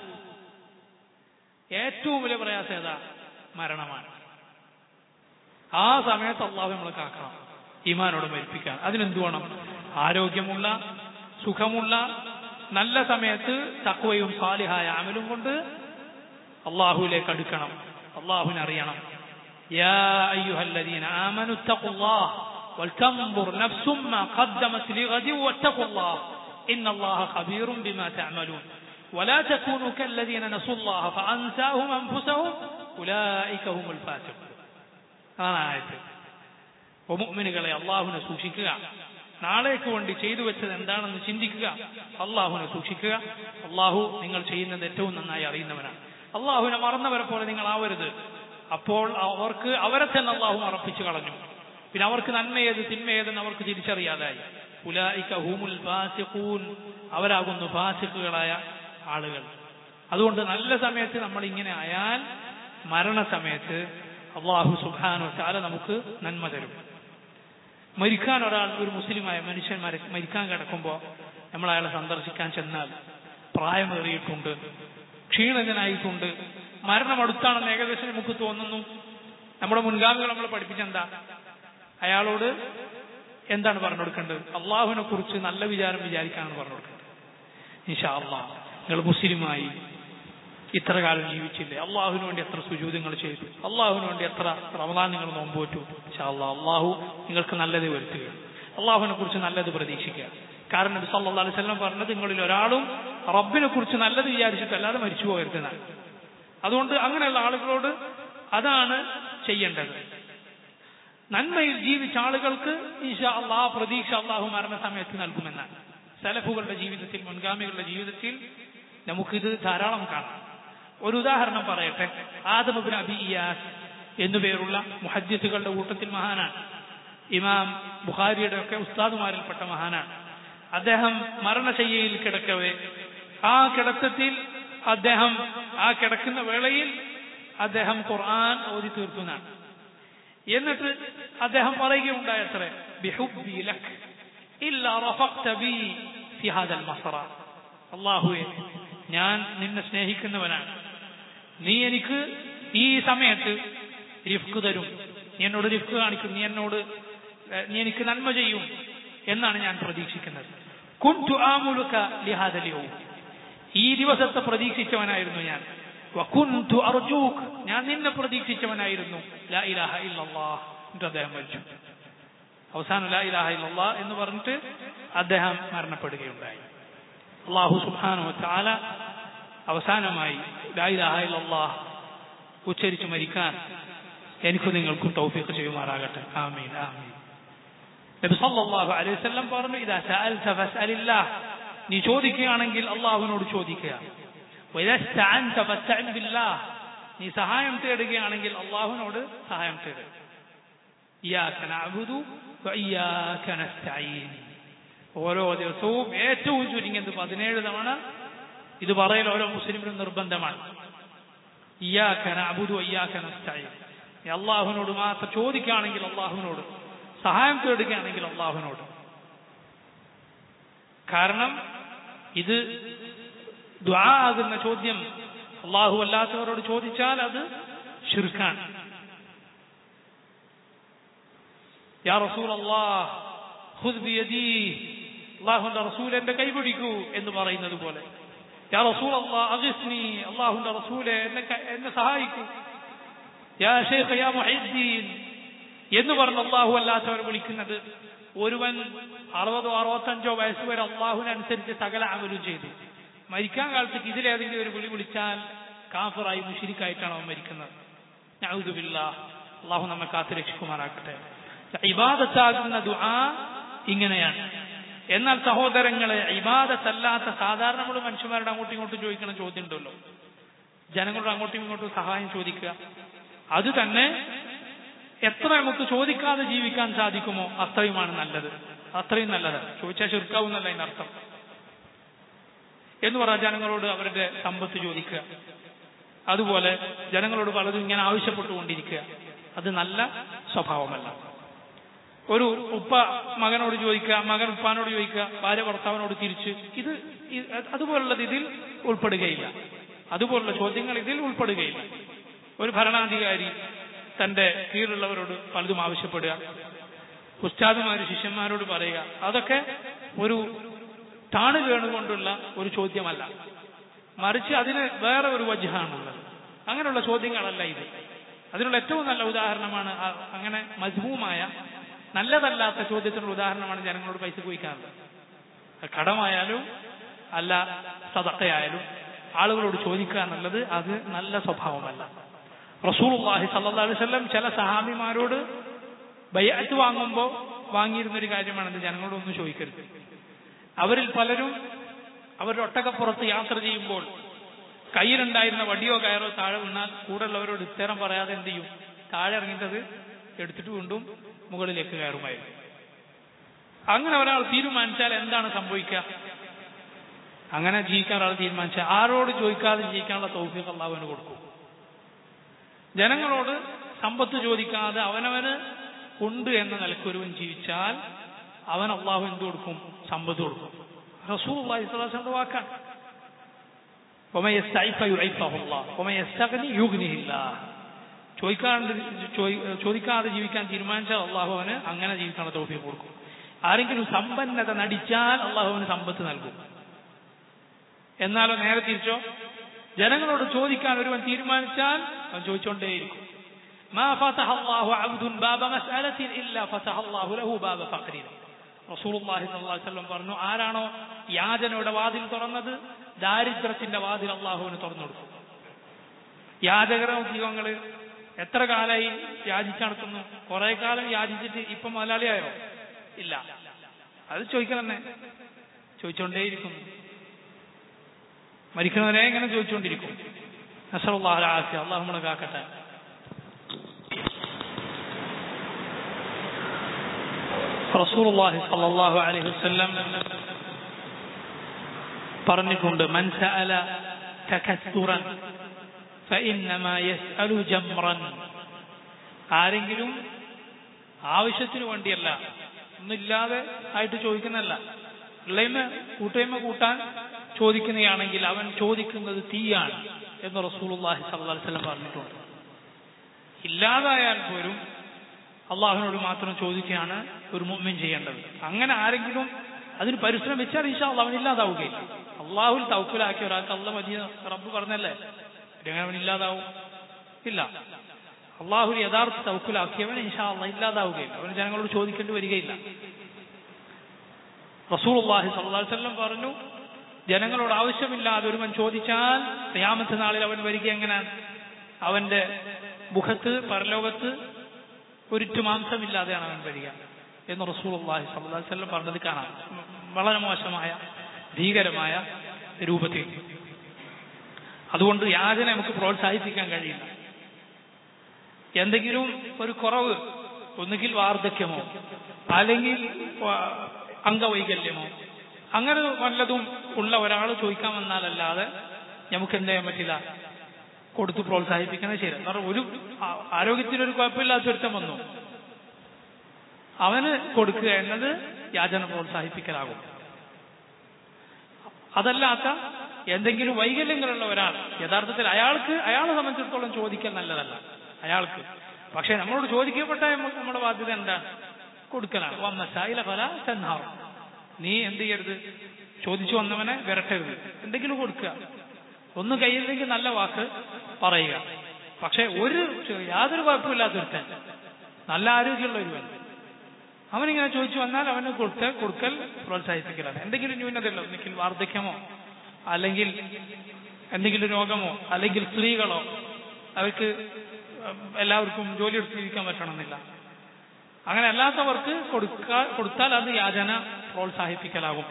ഏറ്റവും വലിയ പ്രയാസം ഏതാ മരണമാണ് ആ സമയത്ത് അള്ളാഹു നമ്മളെ കാക്കണം ഈമാനോട് മരിപ്പിക്കാൻ അതിനെന്തു വേണം ആരോഗ്യമുള്ള സുഖമുള്ള നല്ല സമയത്ത് തക്വയും സാലിഹായ അമലും കൊണ്ട് അള്ളാഹുവിലേക്ക് അടുക്കണം അള്ളാഹുവിനെ അറിയണം يا أيها الذين آمنوا اتقوا الله ولتنظر نفس ما قدمت لغد واتقوا الله إن الله خبير بما تعملون ولا تكونوا كالذين نسوا الله فأنساهم أنفسهم أولئك هم الفاسقون അതാണ് ആയത് മുഅ്മിനുകളെ അള്ളാഹുനെ സൂക്ഷിക്കുക നാളേക്ക് വേണ്ടി ചെയ്തു വെച്ചത് എന്താണെന്ന് ചിന്തിക്കുക അള്ളാഹുനെ സൂക്ഷിക്കുക അള്ളാഹു നിങ്ങൾ ചെയ്യുന്നത് ഏറ്റവും നന്നായി അറിയുന്നവനാണ് അള്ളാഹുവിനെ മറന്നവരെ പോലെ നിങ്ങൾ ആവരുത് അപ്പോൾ അവർക്ക് അവരെ തന്നെ അള്ളാഹു അറപ്പിച്ചു കളഞ്ഞു പിന്നെ അവർക്ക് നന്മയേത് തിന്മയേതെന്ന് അവർക്ക് തിരിച്ചറിയാതായി ഉലായിക്ക ഹൂമുൽ ഫാസിഖൂൻ അവരാകുന്നു ഫാസിഖുകളായ ആളുകൾ അതുകൊണ്ട് നല്ല സമയത്ത് നമ്മൾ ഇങ്ങനെ ആയാൽ മരണസമയത്ത് അള്ളാഹു സുബാനു ചാല നമുക്ക് നന്മ തരും മരിക്കാൻ ഒരാൾ ഒരു മുസ്ലിമായ മനുഷ്യൻ മര- മരിക്കാൻ കിടക്കുമ്പോൾ നമ്മൾ അയാളെ സന്ദർശിക്കാൻ ചെന്നാൽ പ്രായമേറിയിട്ടുണ്ട് ക്ഷീണിതനായിട്ടുണ്ട് മരണം അടുത്താണെന്ന് ഏകദേശം നമുക്ക് തോന്നുന്നു നമ്മുടെ മുൻഗാമികൾ നമ്മളെ പഠിപ്പിച്ചെന്താ അയാളോട് എന്താണ് പറഞ്ഞു കൊടുക്കേണ്ടത് അള്ളാഹുവിനെ കുറിച്ച് നല്ല വിചാരം വിചാരിക്കാനാണ് പറഞ്ഞു കൊടുക്കേണ്ടത് ഇൻഷാ അള്ളാഹ് നിങ്ങൾ മുസ്ലിമായി ഇത്ര കാലം ജീവിച്ചില്ലേ അള്ളാഹുവിന് വേണ്ടി എത്ര സുജൂതങ്ങൾ ചെയ്തു അള്ളാഹുവിന് വേണ്ടി എത്ര റമദാൻ നിങ്ങൾ നോമ്പോറ്റു ഇൻഷാ അള്ളാഹ് അള്ളാഹു നിങ്ങൾക്ക് നല്ലത് വരുത്തുക അള്ളാഹുവിനെ കുറിച്ച് നല്ലത് പ്രതീക്ഷിക്കുക കാരണം നബി സല്ലല്ലാഹു അലൈഹി വസല്ലം പറഞ്ഞത് നിങ്ങളിൽ ഒരാളും റബ്ബിനെ കുറിച്ച് നല്ലത് വിചാരിച്ചിട്ടല്ലാതെ മരിച്ചു പോകരുതെന്നാണ് അതുകൊണ്ട് അങ്ങനെയുള്ള ആളുകളോട് അതാണ് ചെയ്യേണ്ടത് നന്മയിൽ ജീവിച്ച ആളുകൾക്ക് ഈശാ അള്ളാഹ് പ്രതീക്ഷ അള്ളാഹു മരണസമയത്ത് നൽകുമെന്നാണ് സലഫുകളുടെ ജീവിതത്തിൽ മുൻഗാമികളുടെ ജീവിതത്തിൽ നമുക്കിത് ധാരാളം കാണാം ഒരു ഉദാഹരണം പറയട്ടെ ആദമുബിൻ അബി ഇയാസ് എന്നുപേരുള്ള മുഹദ്ദിസുകളുടെ കൂട്ടത്തിൽ മഹാനാണ് ഇമാം ബുഖാരിയുടെ ഒക്കെ ഉസ്താദുമാരിൽപ്പെട്ട മഹാനാണ് അദ്ദേഹം മരണശയ്യയിൽ കിടക്കവേ ആ കിടത്തത്തിൽ അദ്ദേഹം ആ കിടക്കുന്ന വേളയിൽ അദ്ദേഹം ഖുർആൻ ഓതി തീർക്കുന്നതാണ് എന്നിട്ട് അദ്ദേഹം പറയുകയുണ്ടായത്രേ ബിഹുബ്ബി ലക് ഇല്ലാ റഫഖ്ത ബി ഫി ഹാദൽ മസറ അല്ലാഹുവേ ഞാൻ നിന്നെ സ്നേഹിക്കുന്നവനാണ് നീ എനിക്ക് ഈ സമയത്ത് റിഫ്ക് തരും നീ എന്നോട് റിഫ്ക് കാണിക്കും നീ എന്നോട് ഏഹ്, നീ എനിക്ക് നന്മ ചെയ്യും എന്നാണ് ഞാൻ പ്രതീക്ഷിക്കുന്നത് കുൻതു ആമുലുക ലിഹാദൽ യൗം ഈ ദിവസത്തെ പ്രതീക്ഷിച്ചവനായിരുന്നു ഞാൻ വകുൻതു അർജൂക് ഞാൻ നിന്നെ പ്രതീക്ഷിച്ചവനായിരുന്നു ലാ ഇലാഹ ഇല്ലല്ലാഹ് എന്നിട്ട് അദ്ദേഹം മരിച്ചു അവസാനം ലാ ഇലാഹ ഇല്ലല്ലാഹ് എന്ന് പറഞ്ഞിട്ട് അദ്ദേഹം മരണപ്പെടുകയുണ്ടായി അള്ളാഹു സുബ്ഹാനഹു വതആല അവസാനമായി ലാ ഇലാഹ ഇല്ലല്ലാഹ് ഉച്ചരിച്ച് മരിക്കാൻ എനിക്ക് നിങ്ങൾക്കും തൗഫീഖ് ചെയ്യുമാറാകട്ടെ ആമീൻ ആമീൻ നബി സല്ലല്ലാഹു അലൈഹി വസല്ലം പറഞ്ഞു ഇദാ സഅൽത ഫസ്അലില്ലാഹ് നീ ചോദിക്കുകയാണെങ്കിൽ അള്ളാഹുവിനോട് ചോദിക്കുക വഇദാ ഇസ്തഅൻത ഫസ്തഇൻ ബില്ലാഹ് നീ സഹായം തേടുകയാണെങ്കിൽ അള്ളാഹുവിനോട് സഹായം തേടുക ഇയ്യാക നഅബുദു വഇയ്യാക നസ്തഈൻ ഓരോ ദിവസവും ഏറ്റവും ചുരുങ്ങിയത് പതിനേഴ് തവണ ഇത് പറയൽ ഓരോ മുസ്ലിമിനും നിർബന്ധമാണ് ഇയ്യാക നഅബുദു വഇയ്യാക നസ്തഈൻ നീ അള്ളാഹുവിനോട് മാത്രം ചോദിക്കുകയാണെങ്കിൽ അള്ളാഹുവിനോട് സഹായം തേടുകയാണെങ്കിൽ അള്ളാഹുവിനോട് കാരണം ഇത് ദ്വാ ആകുന്ന ചോദ്യം അള്ളാഹു അല്ലാത്തവരോട് ചോദിച്ചാൽ അത് ഷിർക്കാണ് യാ റസൂൽ അള്ളാഹ് ഖുദ് ബിയദീ അള്ളാഹുന്റെ റസൂൽ എന്റെ കൈപിടിക്കൂ എന്ന് പറയുന്നത് പോലെ യാ റസൂൽ അള്ളാഹ് അഗിസ്നി അള്ളാഹുന്റെ റസൂലെ എന്നെ ക- എന്നെ സഹായിക്കൂ യാ ഷേഖ് യാ മുഹീദ്ദീൻ എന്ന് പറഞ്ഞ് അള്ളാഹു അല്ലാത്തവർ വിളിക്കുന്നത് ഒരുവൻ അറുപതോ അറുപത്തഞ്ചോ വയസ്സ് വരെ അള്ളാഹുവിനനുസരിച്ച് സകല അമലും ചെയ്തു മരിക്കാൻ കാലത്ത് ഇതിലേതെങ്കിലും ഒരു വിളി വിളിച്ചാൽ കാഫറായി മുഷിരിക്കായിട്ടാണ് അവൻ മരിക്കുന്നത് ഞൗദുബില്ല അള്ളാഹു നമ്മെ കാത്തു രക്ഷിക്കുമാറാക്കട്ടെ ഇബാദത്താകുന്ന ദുആ ഇങ്ങനെയാണ് എന്നാൽ സഹോദരങ്ങളെ ഇബാദത്തല്ലാത്ത സാധാരണ നമ്മൾ മനുഷ്യന്മാരുടെ അങ്ങോട്ടും ഇങ്ങോട്ടും ചോദിക്കുന്ന ചോദ്യം ഉണ്ടല്ലോ ജനങ്ങളോട് അങ്ങോട്ടും ഇങ്ങോട്ടും സഹായം ചോദിക്കുക അത് തന്നെ എത്ര നമുക്ക് ചോദിക്കാതെ ജീവിക്കാൻ സാധിക്കുമോ അത്രയുമാണ് നല്ലത് അത്രയും നല്ലതാണ് ചോദിച്ചാൽ ചുരുക്കാവുന്നല്ല അതിനർത്ഥം എന്ന് പറഞ്ഞാൽ ജനങ്ങളോട് അവരുടെ സമ്പത്ത് ചോദിക്കുക അതുപോലെ ജനങ്ങളോട് പലതും ഇങ്ങനെ ആവശ്യപ്പെട്ടുകൊണ്ടിരിക്കുക അത് നല്ല സ്വഭാവമല്ല ഒരു ഉപ്പ മകനോട് ചോദിക്കുക മകൻ ഉപ്പാനോട് ചോദിക്കുക ഭാര്യ ഭർത്താവിനോട് തിരിച്ച് ഇത് ഇ- അതുപോലുള്ളത് ഇതിൽ ഉൾപ്പെടുകയില്ല അതുപോലുള്ള ചോദ്യങ്ങൾ ഇതിൽ ഉൾപ്പെടുകയില്ല ഒരു ഭരണാധികാരി തന്റെ കീഴിലുള്ളവരോട് പലതും ആവശ്യപ്പെടുക ഉസ്താദുമാര് ശിഷ്യന്മാരോട് പറയുക അതൊക്കെ ഒരു താണ് വേണുകൊണ്ടുള്ള ഒരു ചോദ്യമല്ല മറിച്ച് അതിന് വേറെ ഒരു വജ്ഹാണുള്ളത് അങ്ങനെയുള്ള ചോദ്യങ്ങളല്ല ഇത് അതിനുള്ള ഏറ്റവും നല്ല ഉദാഹരണമാണ് ആ- അങ്ങനെ മജ്മൂമായ നല്ലതല്ലാത്ത ചോദ്യത്തിനുള്ള ഉദാഹരണമാണ് ജനങ്ങളോട് പൈസ ചോദിക്കാറുള്ളത് അത് കടമായാലും അല്ല സദക്കയായാലും ആളുകളോട് ചോദിക്കുക എന്നുള്ളത് അത് നല്ല സ്വഭാവമല്ല റസൂലുള്ളാഹി സല്ലല്ലാഹു അലൈഹി വസല്ലം ചില സഹാബിമാരോട് ബയ്യത്ത് വാങ്ങുമ്പോൾ വാങ്ങിയിരുന്നൊരു കാര്യമാണെന്ന് ജനങ്ങളോടൊന്നും ചോദിക്കരുത് അവരിൽ പലരും അവരുടെ ഒട്ടകപ്പുറത്ത് യാത്ര ചെയ്യുമ്പോൾ കയ്യിലുണ്ടായിരുന്ന വടിയോ കയറോ താഴെ വീണാൽ കൂടെയുള്ളവരോട് ഉത്തരം പറയാതെ എന്ത് ചെയ്യും താഴെ ഇറങ്ങിയത് എടുത്തിട്ട് വീണ്ടും മുകളിലേക്ക് കയറുമായിരുന്നു അങ്ങനെ ഒരാൾ തീരുമാനിച്ചാൽ എന്താണ് സംഭവിക്കുക അങ്ങനെ ജീവിക്കാൻ ഒരാൾ തീരുമാനിച്ചാൽ ആരോട് ചോദിക്കാതെ ജീവിക്കാനുള്ള തൗഫീഖ് അള്ളാഹുവിന് കൊടുക്കും ജനങ്ങളോട് സമ്പത്ത് ചോദിക്കാതെ അവനവന് ഉണ്ട് എന്ന നിലക്ക് ഒരുവൻ ജീവിച്ചാൽ അവൻ അള്ളാഹു എന്ത് കൊടുക്കും സമ്പത്ത് കൊടുക്കും റസൂൽ അള്ളാഹി സ്വലാസിന്റെ വാക്കാണ് ومن يستعف يعفه الله ومن يستغني يغنيه الله ചോദിക്കാണ്ട് ചോയ്- ചോദിക്കാതെ ജീവിക്കാൻ തീരുമാനിച്ചാൽ അള്ളാഹു അവന് അങ്ങനെ ജീവിക്കാനുള്ള തോഫിയെ കൊടുക്കും ആരെങ്കിലും സമ്പന്നത നടിച്ചാൽ അള്ളാഹു അവന് സമ്പത്ത് നൽകും എന്നാലോ നേരെ തിരിച്ചോ ജനങ്ങളോട് ചോദിക്കാൻ ഒരുവൻ തീരുമാനിച്ചാൽ അവൻ ചോദിച്ചുകൊണ്ടേയിരിക്കും ما فتح الله عبد باب مسألة إلا فتح الله له باب فقر റസൂൽ അള്ളാഹി വസല്ലം പറഞ്ഞു ആരാണോ യാചനയുടെ വാതിൽ തുറന്നത് ദാരിദ്ര്യത്തിന്റെ വാതിൽ അള്ളാഹുവിന് തുറന്നു കൊടുക്കും യാചകര ജീവങ്ങള് എത്ര കാലമായി യാചിച്ച് നടത്തുന്നു കുറെ കാലം യാചിച്ചിട്ട് ഇപ്പൊ മുതലാളിയായോ ഇല്ല അത് ചോദിക്കണമെന്നേ ചോദിച്ചുകൊണ്ടേയിരിക്കുന്നു മരിക്കുന്നവരെ എങ്ങനെ ചോദിച്ചുകൊണ്ടിരിക്കും നസറുല്ലാഹ് ആഫിയ അള്ളാഹു നമ്മളെ കാക്കട്ടെ റസൂലുള്ളാഹി സ്വല്ലല്ലാഹു അലൈഹി വസല്ലം പറഞ്ഞിട്ടുണ്ട് മൻ സഅല തകസ്സുറൻ ഫഇന്നമാ യസ്അലു ജംറൻ ആരെങ്കിലും ആവശ്യത്തിന് വേണ്ടിയല്ല ഒന്നില്ലാതെ ആയിട്ട് ചോദിക്കുന്നല്ല ഉള്ളയിന്ന് കൂട്ടുകയ്മ കൂട്ടാൻ ചോദിക്കുന്നതാണെങ്കിൽ അവൻ ചോദിക്കുന്നത് തീയാണ് എന്ന് റസൂലുള്ളാഹി സ്വല്ലല്ലാഹു അലൈഹി വസല്ലം പറഞ്ഞിട്ടുണ്ട് ഇല്ലാതായാൽ പോലും അള്ളാഹുവിനോട് മാത്രം ചോദിക്കുകയാണ് ഒരു മുമ്മിൻ ചെയ്യേണ്ടത് അങ്ങനെ ആരെങ്കിലും അതിന് പരിശ്രമിച്ചാൽ ഈശാ അള്ളാഹുവിന് ഇല്ലാതാവുകയില്ല അള്ളാഹുൽ തൗക്കുലാക്കിയ ഒരാൾക്ക് അള്ള മതിയ റബ്ബ് പറഞ്ഞല്ലേ പിന്നെ അവൻ ഇല്ലാതാവും ഇല്ല അള്ളാഹു യഥാർത്ഥ തൗക്കുലാക്കിയവൻ ഈശാ അള്ളാഹ് ഇല്ലാതാവുകയില്ല അവന് ജനങ്ങളോട് ചോദിക്കേണ്ടി വരികയില്ല റസൂൽ അള്ളാഹി സല്ലാസ്വല്ലം പറഞ്ഞു ജനങ്ങളോട് ആവശ്യമില്ലാതെ ഒരുവൻ ചോദിച്ചാൽ ഖിയാമത്ത് നാളിൽ അവൻ വരിക എങ്ങനെയാണ് അവന്റെ മുഖത്ത് പരലോകത്ത് ഒരിറ്റു മാംസമില്ലാതെയാണ് അവൻ വരിക എന്ന് റസൂൽ അള്ളാഹി സല്ലാസ്വല്ലം പറഞ്ഞത് കാണാം വളരെ മോശമായ ഭീകരമായ രൂപത്തിൽ അതുകൊണ്ട് യാചന നമുക്ക് പ്രോത്സാഹിപ്പിക്കാൻ കഴിയില്ല എന്തെങ്കിലും ഒരു കുറവ് ഒന്നുകിൽ വാർദ്ധക്യമോ അല്ലെങ്കിൽ വ- അംഗവൈകല്യമോ അങ്ങനെ വല്ലതും ഉള്ള ഒരാൾ ചോദിക്കാൻ വന്നാലല്ലാതെ നമുക്ക് എന്ത് ചെയ്യാൻ പറ്റില്ല കൊടുത്ത് പ്രോത്സാഹിപ്പിക്കുന്നത് ശരി കാരണം ഒരു ആ- ആരോഗ്യത്തിനൊരു കുഴപ്പമില്ലാത്തൊരുത്തം വന്നു അവന് കൊടുക്കുക എന്നത് യാചന പ്രോത്സാഹിപ്പിക്കലാകും അതല്ലാത്ത എന്തെങ്കിലും വൈകല്യങ്ങളുള്ള ഒരാൾ യഥാർത്ഥത്തിൽ അയാൾക്ക് അയാളെ സംബന്ധിച്ചിടത്തോളം ചോദിക്കാൻ നല്ലതല്ല അയാൾക്ക് പക്ഷെ നമ്മളോട് ചോദിക്കപ്പെട്ട നമ്മ- നമ്മുടെ ബാധ്യത എന്താണ് കൊടുക്കലാണ് വന്ന ശായില ഫല ചെന്നാവും നീ എന്ത് ചെയ്യരുത് ചോദിച്ചു വന്നവനെ വിരട്ടരുത് എന്തെങ്കിലും കൊടുക്കുക ഒന്ന് കയ്യില്ലെങ്കിൽ നല്ല വാക്ക് പറയുക പക്ഷെ ഒരു യാതൊരു കുഴപ്പമില്ലാത്തൊരുത്തൻ നല്ല ആരോഗ്യമുള്ള ഒരുവൻ അവനിങ്ങനെ ചോദിച്ചു വന്നാൽ അവന് കൊടുക്ക കൊടുക്കൽ പ്രോത്സാഹിപ്പിക്കലാണ് എന്തെങ്കിലും ന്യൂനതയുള്ളോ ഒന്നിക്കിൽ വാർദ്ധക്യമോ അല്ലെങ്കിൽ എന്തെങ്കിലും രോഗമോ അല്ലെങ്കിൽ സ്ത്രീകളോ അവർക്ക് എല്ലാവർക്കും ജോലി എടുത്ത് ജീവിക്കാൻ പറ്റണമെന്നില്ല അങ്ങനെ അല്ലാത്തവർക്ക് കൊടുക്ക കൊടുത്താൽ അത് യാചന പ്രോത്സാഹിപ്പിക്കലാകും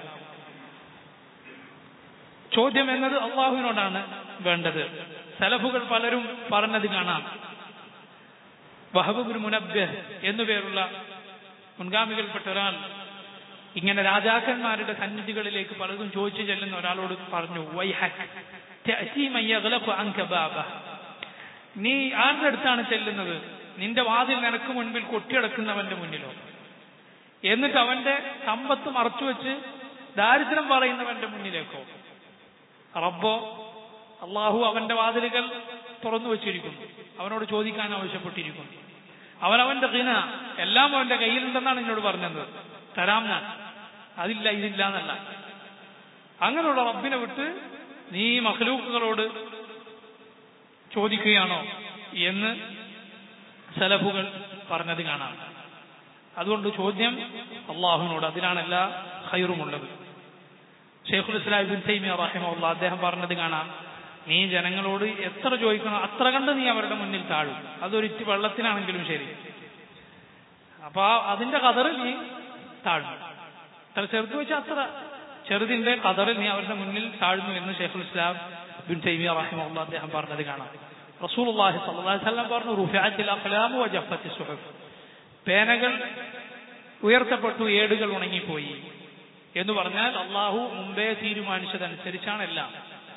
ചോദ്യം എന്നത് അള്ളാഹുവിനോടാണ് വേണ്ടത് സലഫുകൾ പലരും പറഞ്ഞത് കാണാം വഹബുബുൽ മുനബ്ബ് എന്നു പേരുള്ള മുൻഗാമികൾപ്പെട്ട ഒരാൾ ഇങ്ങനെ രാജാക്കന്മാരുടെ സന്നിധികളിലേക്ക് പലതും ചോദിച്ചു ചെല്ലുന്ന ഒരാളോട് പറഞ്ഞു വൈഹക് തഅതി മൻ യഗ്ലഖു അൻക ബാബഹ. നീ ആരുടെ അടുത്താണ് ചെല്ലുന്നത് നിന്റെ വാതിൽ നിനക്ക് മുൻപിൽ കൊട്ടിയടക്കുന്നവന്റെ മുന്നിലോ എന്നിട്ട് അവന്റെ സമ്പത്ത് മറച്ചു വെച്ച് ദാരിദ്ര്യം പറയുന്നവന്റെ മുന്നിലേക്കോ റബ്ബോ അള്ളാഹു അവന്റെ വാതിലുകൾ തുറന്നു വച്ചിരിക്കുന്നു അവനോട് ചോദിക്കാൻ ആവശ്യപ്പെട്ടിരിക്കുന്നു അവൻ അവന്റെ ദിന എല്ലാം അവന്റെ കയ്യിലുണ്ടെന്നാണ് എന്നോട് പറഞ്ഞത് തരാം ഞാൻ അതില്ല ഇതില്ല എന്നല്ല അങ്ങനെയുള്ള റബ്ബിനെ വിട്ട് നീ മഹ്ലൂക്കുകളോട് ചോദിക്കുകയാണോ എന്ന് സലഫുകൾ പറഞ്ഞത് കാണാം അതുകൊണ്ട് ചോദ്യം അള്ളാഹുവിനോട് അതിലാണ് എല്ലാ ഹൈറുമുള്ളത് ഷെയ്ഖുൽ ഇസ്ലാം ഇബിൻ തൈമിയ റഹിമുള്ള അദ്ദേഹം പറഞ്ഞത് കാണാം നീ ജനങ്ങളോട് എത്ര ചോദിക്കണോ അത്ര കണ്ട് നീ അവരുടെ മുന്നിൽ താഴും അതൊരിറ്റ് വെള്ളത്തിനാണെങ്കിലും ശരി അപ്പൊ ആ അതിന്റെ കതറിൽ നീ താഴും അത്ര ചെറുത്ത് വെച്ചാൽ അത്ര ചെറുതിന്റെ കതറിൽ നീ അവരുടെ മുന്നിൽ താഴ്ന്നു എന്ന് ഷെയ്ഖുൽ ഇസ്ലാം ബിൻ തൈമിയ റഹിമുള്ള അദ്ദേഹം പറഞ്ഞത് കാണാം റസൂലുള്ളാഹി സ്വല്ലല്ലാഹി അലൈഹി വസല്ലം പറഞ്ഞു റുഫിഅത്തിൽ അഖ്ലാമു വജഫത്തി സുഹഫ് പേനകൾ ഉയർത്തപ്പെട്ടു ഏടുകൾ ഉണങ്ങിപ്പോയി എന്ന് പറഞ്ഞാൽ അള്ളാഹു മുമ്പേ തീരുമാനിച്ചതനുസരിച്ചാണ് എല്ലാം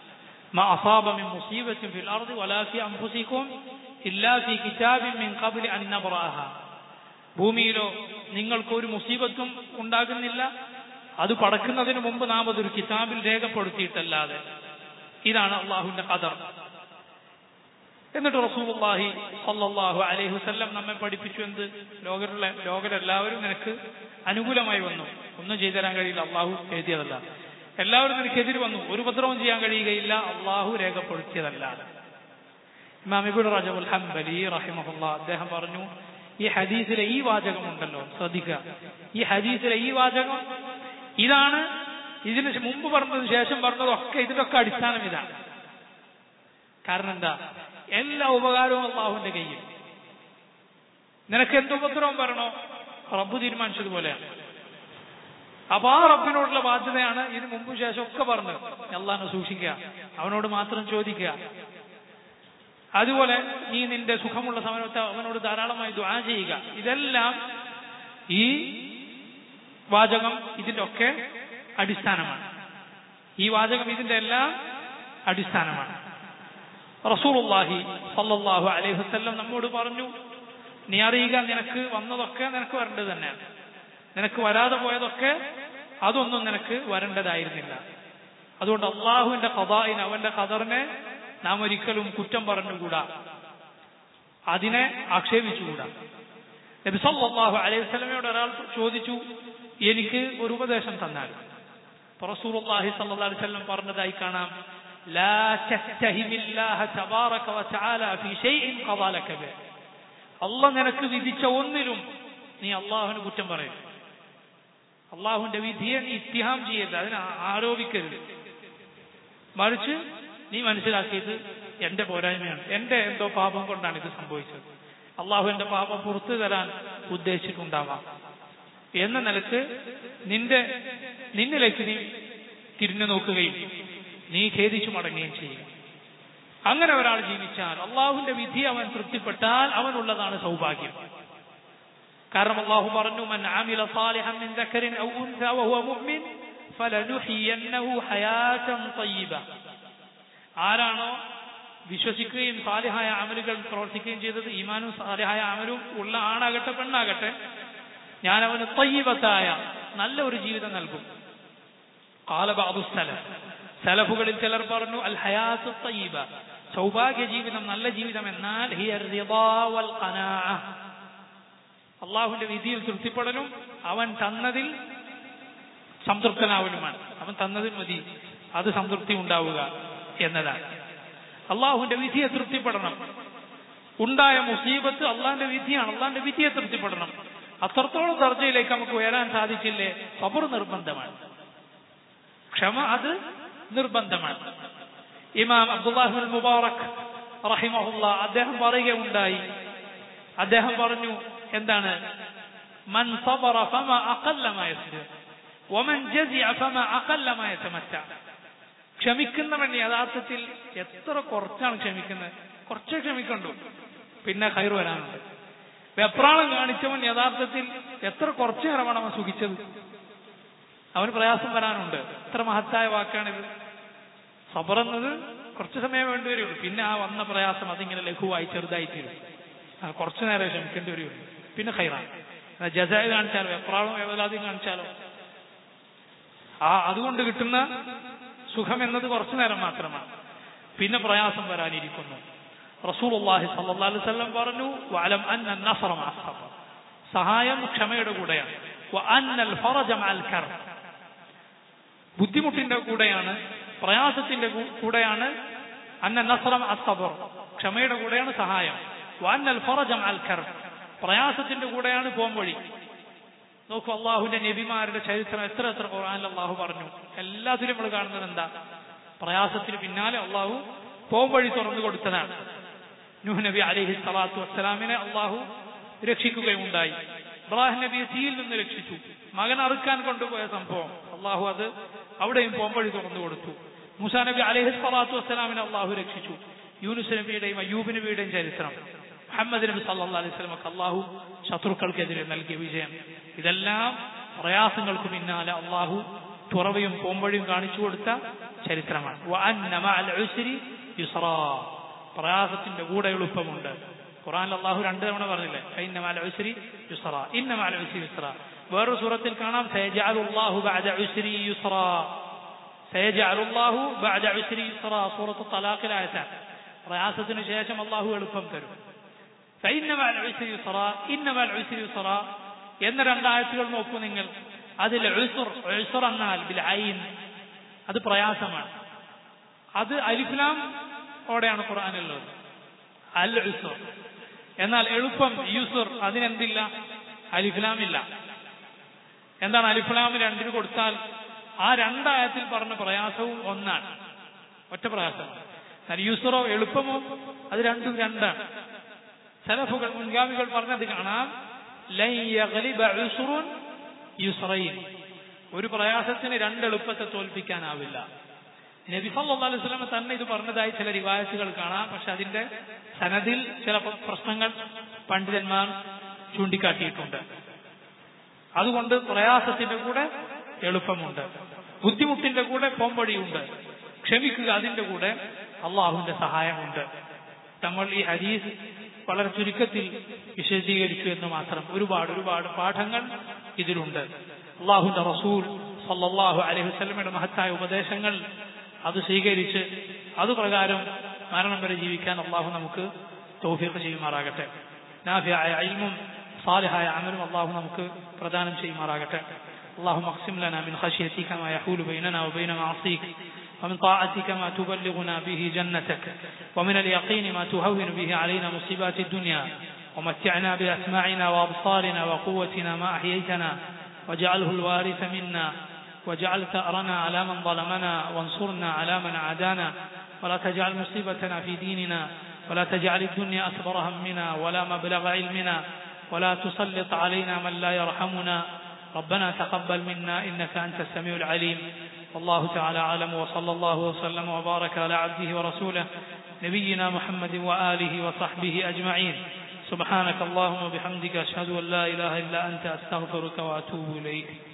ما أصاب من مصيبة في الأرض ولا في أنفسكم إلا في كتاب من قبل أن نبرأها ഭൂമിയിലോ നിങ്ങൾക്ക് ഒരു മുസീബത്തും ഉണ്ടാകുന്നില്ല അത് പടക്കുന്നതിന് മുമ്പ് നാം അതൊരു കിതാബിൽ രേഖപ്പെടുത്തിയിട്ടല്ലാതെ ഇതാണ് അള്ളാഹുവിന്റെ കഥർ എന്നിട്ട് റസൂലുള്ളാഹി സല്ലല്ലാഹു അലൈഹി വസല്ലം നമ്മെ പഠിപ്പിച്ചു എന്ത് ലോകരുള്ള ലോകരെല്ലാവരും നിനക്ക് അനുകൂലമായി വന്നു ഒന്നും ചെയ്തു തരാൻ കഴിയില്ല അള്ളാഹു എഴുതിയതല്ല എല്ലാവരും നിനക്കെതിര് വന്നു ഒരു ഉപദ്രവം ചെയ്യാൻ കഴിയുകയില്ല അള്ളാഹു രേഖപ്പെടുത്തിയതല്ല ഇമാം ഇബിൻ റജബുൽ ഹംബലി റഹിമഹുല്ല അദ്ദേഹം പറഞ്ഞു ഈ ഹദീസിലെ ഈ വാചകം ഉണ്ടല്ലോ ശ്രദ്ധിക്കുക ഈ ഹദീസിലെ ഈ വാചകം ഇതാണ് ഇതിന് മുമ്പ് പറഞ്ഞതിന് ശേഷം പറഞ്ഞതൊക്കെ ഇതിനൊക്കെ അടിസ്ഥാനം ഇതാണ് കാരണം എന്താ എല്ലാ ഉപകാരവും അള്ളാഹുവിന്റെ കയ്യിൽ നിനക്ക് എന്ത് ഉപദ്രവം വരണോ റബ്ബ് തീരുമാനിച്ചതുപോലെയാണ് അപ്പൊ ആ റബ്ബിനോടുള്ള ബാധ്യതയാണ് ഇതിന് മുമ്പും ശേഷം ഒക്കെ പറഞ്ഞത് അള്ളാഹിനെ സൂക്ഷിക്കുക അവനോട് മാത്രം ചോദിക്കുക അതുപോലെ നീ നിന്റെ സുഖമുള്ള സമയത്ത് അവനോട് ധാരാളമായി ദുആ ചെയ്യുക ഇതെല്ലാം ഈ വാചകം ഇതിന്റെ ഒക്കെ അടിസ്ഥാനമാണ് ഈ വാചകം ഇതിന്റെ എല്ലാം അടിസ്ഥാനമാണ് റസൂലുള്ളാഹി സല്ലല്ലാഹു അലൈഹി വസല്ലം നമ്മോട് പറഞ്ഞു നീ അറിയുക നിനക്ക് വന്നതൊക്കെ നിനക്ക് വരേണ്ടത് തന്നെയാണ് നിനക്ക് വരാതെ പോയതൊക്കെ അതൊന്നും നിനക്ക് വരേണ്ടതായിരുന്നില്ല അതുകൊണ്ട് അള്ളാഹുവിന്റെ കഥായിന് അവന്റെ കതറിനെ നാം ഒരിക്കലും കുറ്റം പറഞ്ഞുകൂടാ അതിനെ ആക്ഷേപിച്ചുകൂടാ നബി സല്ലല്ലാഹു അലൈഹി വസല്ലമയോട് ഒരാൾ ചോദിച്ചു എനിക്ക് ഒരു ഉപദേശം തന്നാൽ റസൂലുള്ളാഹി സല്ലല്ലാഹു അലൈഹി വസല്ലം പറഞ്ഞതായി കാണാം لا تتهم الله تبارك وتعالى في شيء قضى لك به അള്ളാഹ് നിനക്ക് വിധിച്ച ഒന്നിലും നീ അള്ളാഹുവിന് കുറ്റം പറയും അള്ളാഹുവിന്റെ വിധിയെ നീ ഇത്തിഹാം ചെയ്യരുത് അതിനെ ആരോപിക്കരുത് മറിച്ച് നീ മനസ്സിലാക്കിയത് എന്റെ പോരായ്മയാണ് എന്റെ എന്തോ പാപം കൊണ്ടാണ് ഇത് സംഭവിച്ചത് അള്ളാഹു എന്റെ പാപം പുറത്തു തരാൻ ഉദ്ദേശിച്ചിട്ടുണ്ടാവാം എന്ന നിലക്ക് നിന്റെ നിന്നിലേക്ക് നീ തിരിഞ്ഞു നോക്കുകയും നീ ഖേദിച്ചു മടങ്ങുകയും ചെയ്യും അങ്ങനെ ഒരാൾ ജീവിച്ചാൽ അള്ളാഹുവിന്റെ വിധി അവൻ തൃപ്തിപ്പെട്ടാൽ അവനുള്ളതാണ് സൗഭാഗ്യം കാരണം അള്ളാഹു പറഞ്ഞു മൻ ആമില സാലിഹൻ മിൻ ദക്കറിൻ ഔ ഉൻസ വഹുവ മുഅ്മിൻ ഫലനുഹിയന്നഹു ഹയാതൻ തയ്യിബ ആരാണോ വിശ്വസിക്കുകയും സാലിഹായ അമലുകൾ പ്രവർത്തിക്കുകയും ചെയ്തത് ഈമാനും സാലിഹായ അമലും ഉള്ള ആണാകട്ടെ പെണ്ണാകട്ടെ ഞാൻ അവന് തയ്യബത്തായ നല്ല ഒരു ജീവിതം നൽകും കാലബാബു സലഫ് സലഫുകളിൽ ചിലർ പറഞ്ഞു അൽ ഹയാത്ത് തയ്യബ സൗഭാഗ്യ ജീവിതം നല്ല ജീവിതം എന്നാൽ ഹിയർ വൽ അള്ളാഹുവിന്റെ വിധിയിൽ തൃപ്തിപ്പെടലും അവൻ തന്നതിൽ സംതൃപ്തനാവലുമാണ് അവൻ തന്നതിൽ മതി അത് സംതൃപ്തി ഉണ്ടാവുക എന്നതാണ് അള്ളാഹുവിന്റെ വിധിയെ തൃപ്തിപ്പെടണം ഉണ്ടായ മുസീബത്ത് അള്ളാഹിന്റെ വിധിയാണ് അള്ളാഹിന്റെ വിധിയെ തൃപ്തിപ്പെടണം അത്രത്തോളം ദർജയിലേക്ക് നമുക്ക് ഉയരാൻ സാധിച്ചില്ലേ സബർ നിർബന്ധമാണ് ക്ഷമ അത് നിർബന്ധമാണ് ഇമാം അബ്ദുല്ലാഹിബുൽ മുബാറക് റഹിമഹുല്ല അദ്ദേഹം പറയുകയുണ്ടായി അദ്ദേഹം പറഞ്ഞു എന്താണ് മൻ സബറ ഫമ അഖല്ലമ യസ്ബിർ വമൻ ജസിഅ ഫമ അഖല്ലമ യതമറ്റ ക്ഷമിക്കുന്നവൻ യഥാർത്ഥത്തിൽ എത്ര കുറച്ചാണ് ക്ഷമിക്കുന്നത് കുറച്ചേ ക്ഷമിക്കണ്ടു പിന്നെ കയറ് വരാനുണ്ട് വെപ്രാളം കാണിച്ചവൻ യഥാർത്ഥത്തിൽ എത്ര കുറച്ചു നേരമാണ് അവൻ സുഖിച്ചത് അവന് പ്രയാസം വരാനുണ്ട് എത്ര മഹത്തായ വാക്കാണിത് സബറെന്നത് കുറച്ചു സമയം വേണ്ടി വരുള്ളൂ പിന്നെ ആ വന്ന പ്രയാസം അതിങ്ങനെ ലഘുവായി ചെറുതായി തീരും കുറച്ചു നേരം ക്ഷമിക്കേണ്ടി വരുള്ളൂ പിന്നെ ഹൈറാണ് ജസായ കാണിച്ചാലോ എപ്രാളും വേവലാദ്യം കാണിച്ചാലോ ആ അതുകൊണ്ട് കിട്ടുന്ന സുഖം എന്നത് കുറച്ചു നേരം മാത്രമാണ് പിന്നെ പ്രയാസം വരാനിരിക്കുന്നു റസൂലുള്ളാഹി സല്ലല്ലാഹു അലൈഹി വസല്ലം പറഞ്ഞു വഅലം അന്ന നസ്റ മഅ സബർ സഹായം ക്ഷമയുടെ കൂടെയാണ് വഅന്നൽ ഫറജ മഅൽ കർബ് ബുദ്ധിമുട്ടിന്റെ കൂടെയാണ് പ്രയാസത്തിന്റെ കൂടെയാണ് അന്ന നസ്റ മഅ സബർ ക്ഷമയുടെ കൂടെയാണ് സഹായം വഅന്നൽ ഫറജ മഅൽ കർബ് പ്രയാസത്തിന്റെ കൂടെയാണ് പോംവഴി നോക്കൂ അള്ളാഹുവിന്റെ നബിമാരുടെ ചരിത്രം എത്ര എത്ര ഖുർആനിൽ അള്ളാഹു പറഞ്ഞു എല്ലാത്തിലും നമ്മൾ കാണുന്നത് എന്താ പ്രയാസത്തിന് പിന്നാലെ അള്ളാഹു പോംവഴി തുറന്നു കൊടുത്തതാണ് നൂഹ് നബി അലിഹി സ്വലാത്തു വസ്സലാമിനെ അള്ളാഹു രക്ഷിക്കുകയുണ്ടായി ഇബ്രാഹിം നബിയെ തീയിൽ നിന്ന് രക്ഷിച്ചു മകൻ അറുക്കാൻ കൊണ്ടുപോയ സംഭവം അള്ളാഹു അത് അവിടെയും പോംവഴി തുറന്നു കൊടുത്തു മുസാ നബി അലിഹി സ്വലാത്തു വസ്സലാമിനെ അള്ളാഹു രക്ഷിച്ചു യൂനുസ് നബിയുടെയും അയ്യൂബ് നബിയുടെയും ചരിത്രം മുഹമ്മദ് നബി സല്ലാ അലൈഹി സ്വലമക്ക് അള്ളാഹു ശത്രുക്കൾക്കെതിരെ നൽകിയ വിജയം ഇതെല്ലാം പ്രയാസങ്ങൾക്ക് പിന്നാലെ അള്ളാഹു തുറവയും പോംവഴിയും കാണിച്ചു കൊടുത്ത ചരിത്രമാണ് വഅന്ന മഅൽ ഉസ്രി യുസ്റാ പ്രയാസത്തിന്റെ കൂടെ എളുപ്പമുണ്ട് ഖുറാനിൽ അള്ളാഹു രണ്ട് തവണ പറഞ്ഞില്ലേ ഇന്ന മഅൽ ഉസ്രി യുസ്റ ഇന്ന മഅൽ ഉസ്രി യുസ്റ വേറൊരു സൂറത്തിൽ കാണാം സയജഅലുല്ലാഹു ബഅദ ഉസ്രി യുസ്റാ സയജഅലുല്ലാഹു ബഅദ ഉസ്രി യുസ്റ സൂറത്ത് തലാഖിലായതാണ് പ്രയാസത്തിന് ശേഷം അള്ളാഹു എളുപ്പം തരും ഫഇന്ന മഅൽ ഉസ്രി യുസ്റ ഇന്ന മഅൽ ഉസ്രി യുസ്റ എന്ന രണ്ടായത്തുകൾ നോക്കൂ നിങ്ങൾ അതിൽ ഉസുർ ഉസുർ എന്നാൽ ബിൽ ഐൻ അത് പ്രയാസമാണ് അത് അലിഫ്ലാം ഓടെയാണ് ഖുർആാനുള്ളത് അൽ ഉസുർ എന്നാൽ എളുപ്പം യൂസുർ അതിനെന്തില്ല അലിഫ്ലാം ഇല്ല എന്താണ് അലിഫ്ലാം രണ്ടിന് കൊടുത്താൽ ആ രണ്ടായത്തിൽ പറഞ്ഞ പ്രയാസവും ഒന്നാണ് ഒറ്റ പ്രയാസമാണ് എന്നാൽ യൂസുറോ എളുപ്പമോ അത് രണ്ടും രണ്ടാണ് സലഫുകൾ മുൻഗാമികൾ പറഞ്ഞത് കാണാം ലൻ യഗ്ലിബ ഉസ്റുൻ യുസ്റൈൻ ഒരു പ്രയാസത്തിന് രണ്ട് എളുപ്പത്തെ തോൽപ്പിക്കാനാവില്ല നബി സല്ലല്ലാഹു അലൈഹി വസല്ലം തന്നെ ഇത് പറഞ്ഞതായി ചില റിവായത്തുകൾ കാണാം പക്ഷെ അതിന്റെ സനദിൽ ചില പ്രശ്നങ്ങൾ പണ്ഡിതന്മാർ ചൂണ്ടിക്കാട്ടിയിട്ടുണ്ട് അതുകൊണ്ട് പ്രയാസത്തിന്റെ കൂടെ എളുപ്പമുണ്ട് ബുദ്ധിമുട്ടിന്റെ കൂടെ പോംവഴിയുണ്ട് ക്ഷമിക്കുക അതിന്റെ കൂടെ അള്ളാഹുവിന്റെ സഹായമുണ്ട് നമ്മൾ ഈ ഹദീസ് വളരെ ചുരുക്കത്തിൽ വിശദീകരിച്ചു എന്ന് മാത്രം ഒരുപാട് ഒരുപാട് പാഠങ്ങൾ ഇതിലുണ്ട് അള്ളാഹുന്റെ റസൂൽ സല്ലല്ലാഹു അലൈഹി വസല്ലമയുടെ മഹത്തായ ഉപദേശങ്ങൾ അത് സ്വീകരിച്ച് അതുപ്രകാരം മരണം വരെ ജീവിക്കാൻ അള്ളാഹു നമുക്ക് തൗഫീഖ് ചെയ്യുമാറാകട്ടെ നാഫിയായ ഇൽമും സാലിഹായ അമലും അള്ളാഹു നമുക്ക് പ്രദാനം ചെയ്യുമാറാകട്ടെ اللهم اقسم لنا من خشيتك ما يحول بيننا وبين معصيك ومن طاعتك ما تبلغنا به جنتك ومن اليقين ما تهون به علينا مصيبات الدنيا ومتعنا بأسماعنا وأبصارنا وقوتنا ما أحييتنا واجعله الوارث منا واجعل ثأرنا على من ظلمنا وانصرنا على من عادانا ولا تجعل مصيبتنا في ديننا ولا تجعل الدنيا أكبر همنا ولا مبلغ علمنا ولا تسلط علينا من لا يرحمنا ربنا تقبل منا إنك أنت السميع العليم والله تعالى أعلم وصلى الله وسلم وبارك على عبده ورسوله نبينا محمد وآله وصحبه أجمعين سبحانك اللهم وبحمدك أشهد أن لا إله إلا أنت أستغفرك وأتوب إليك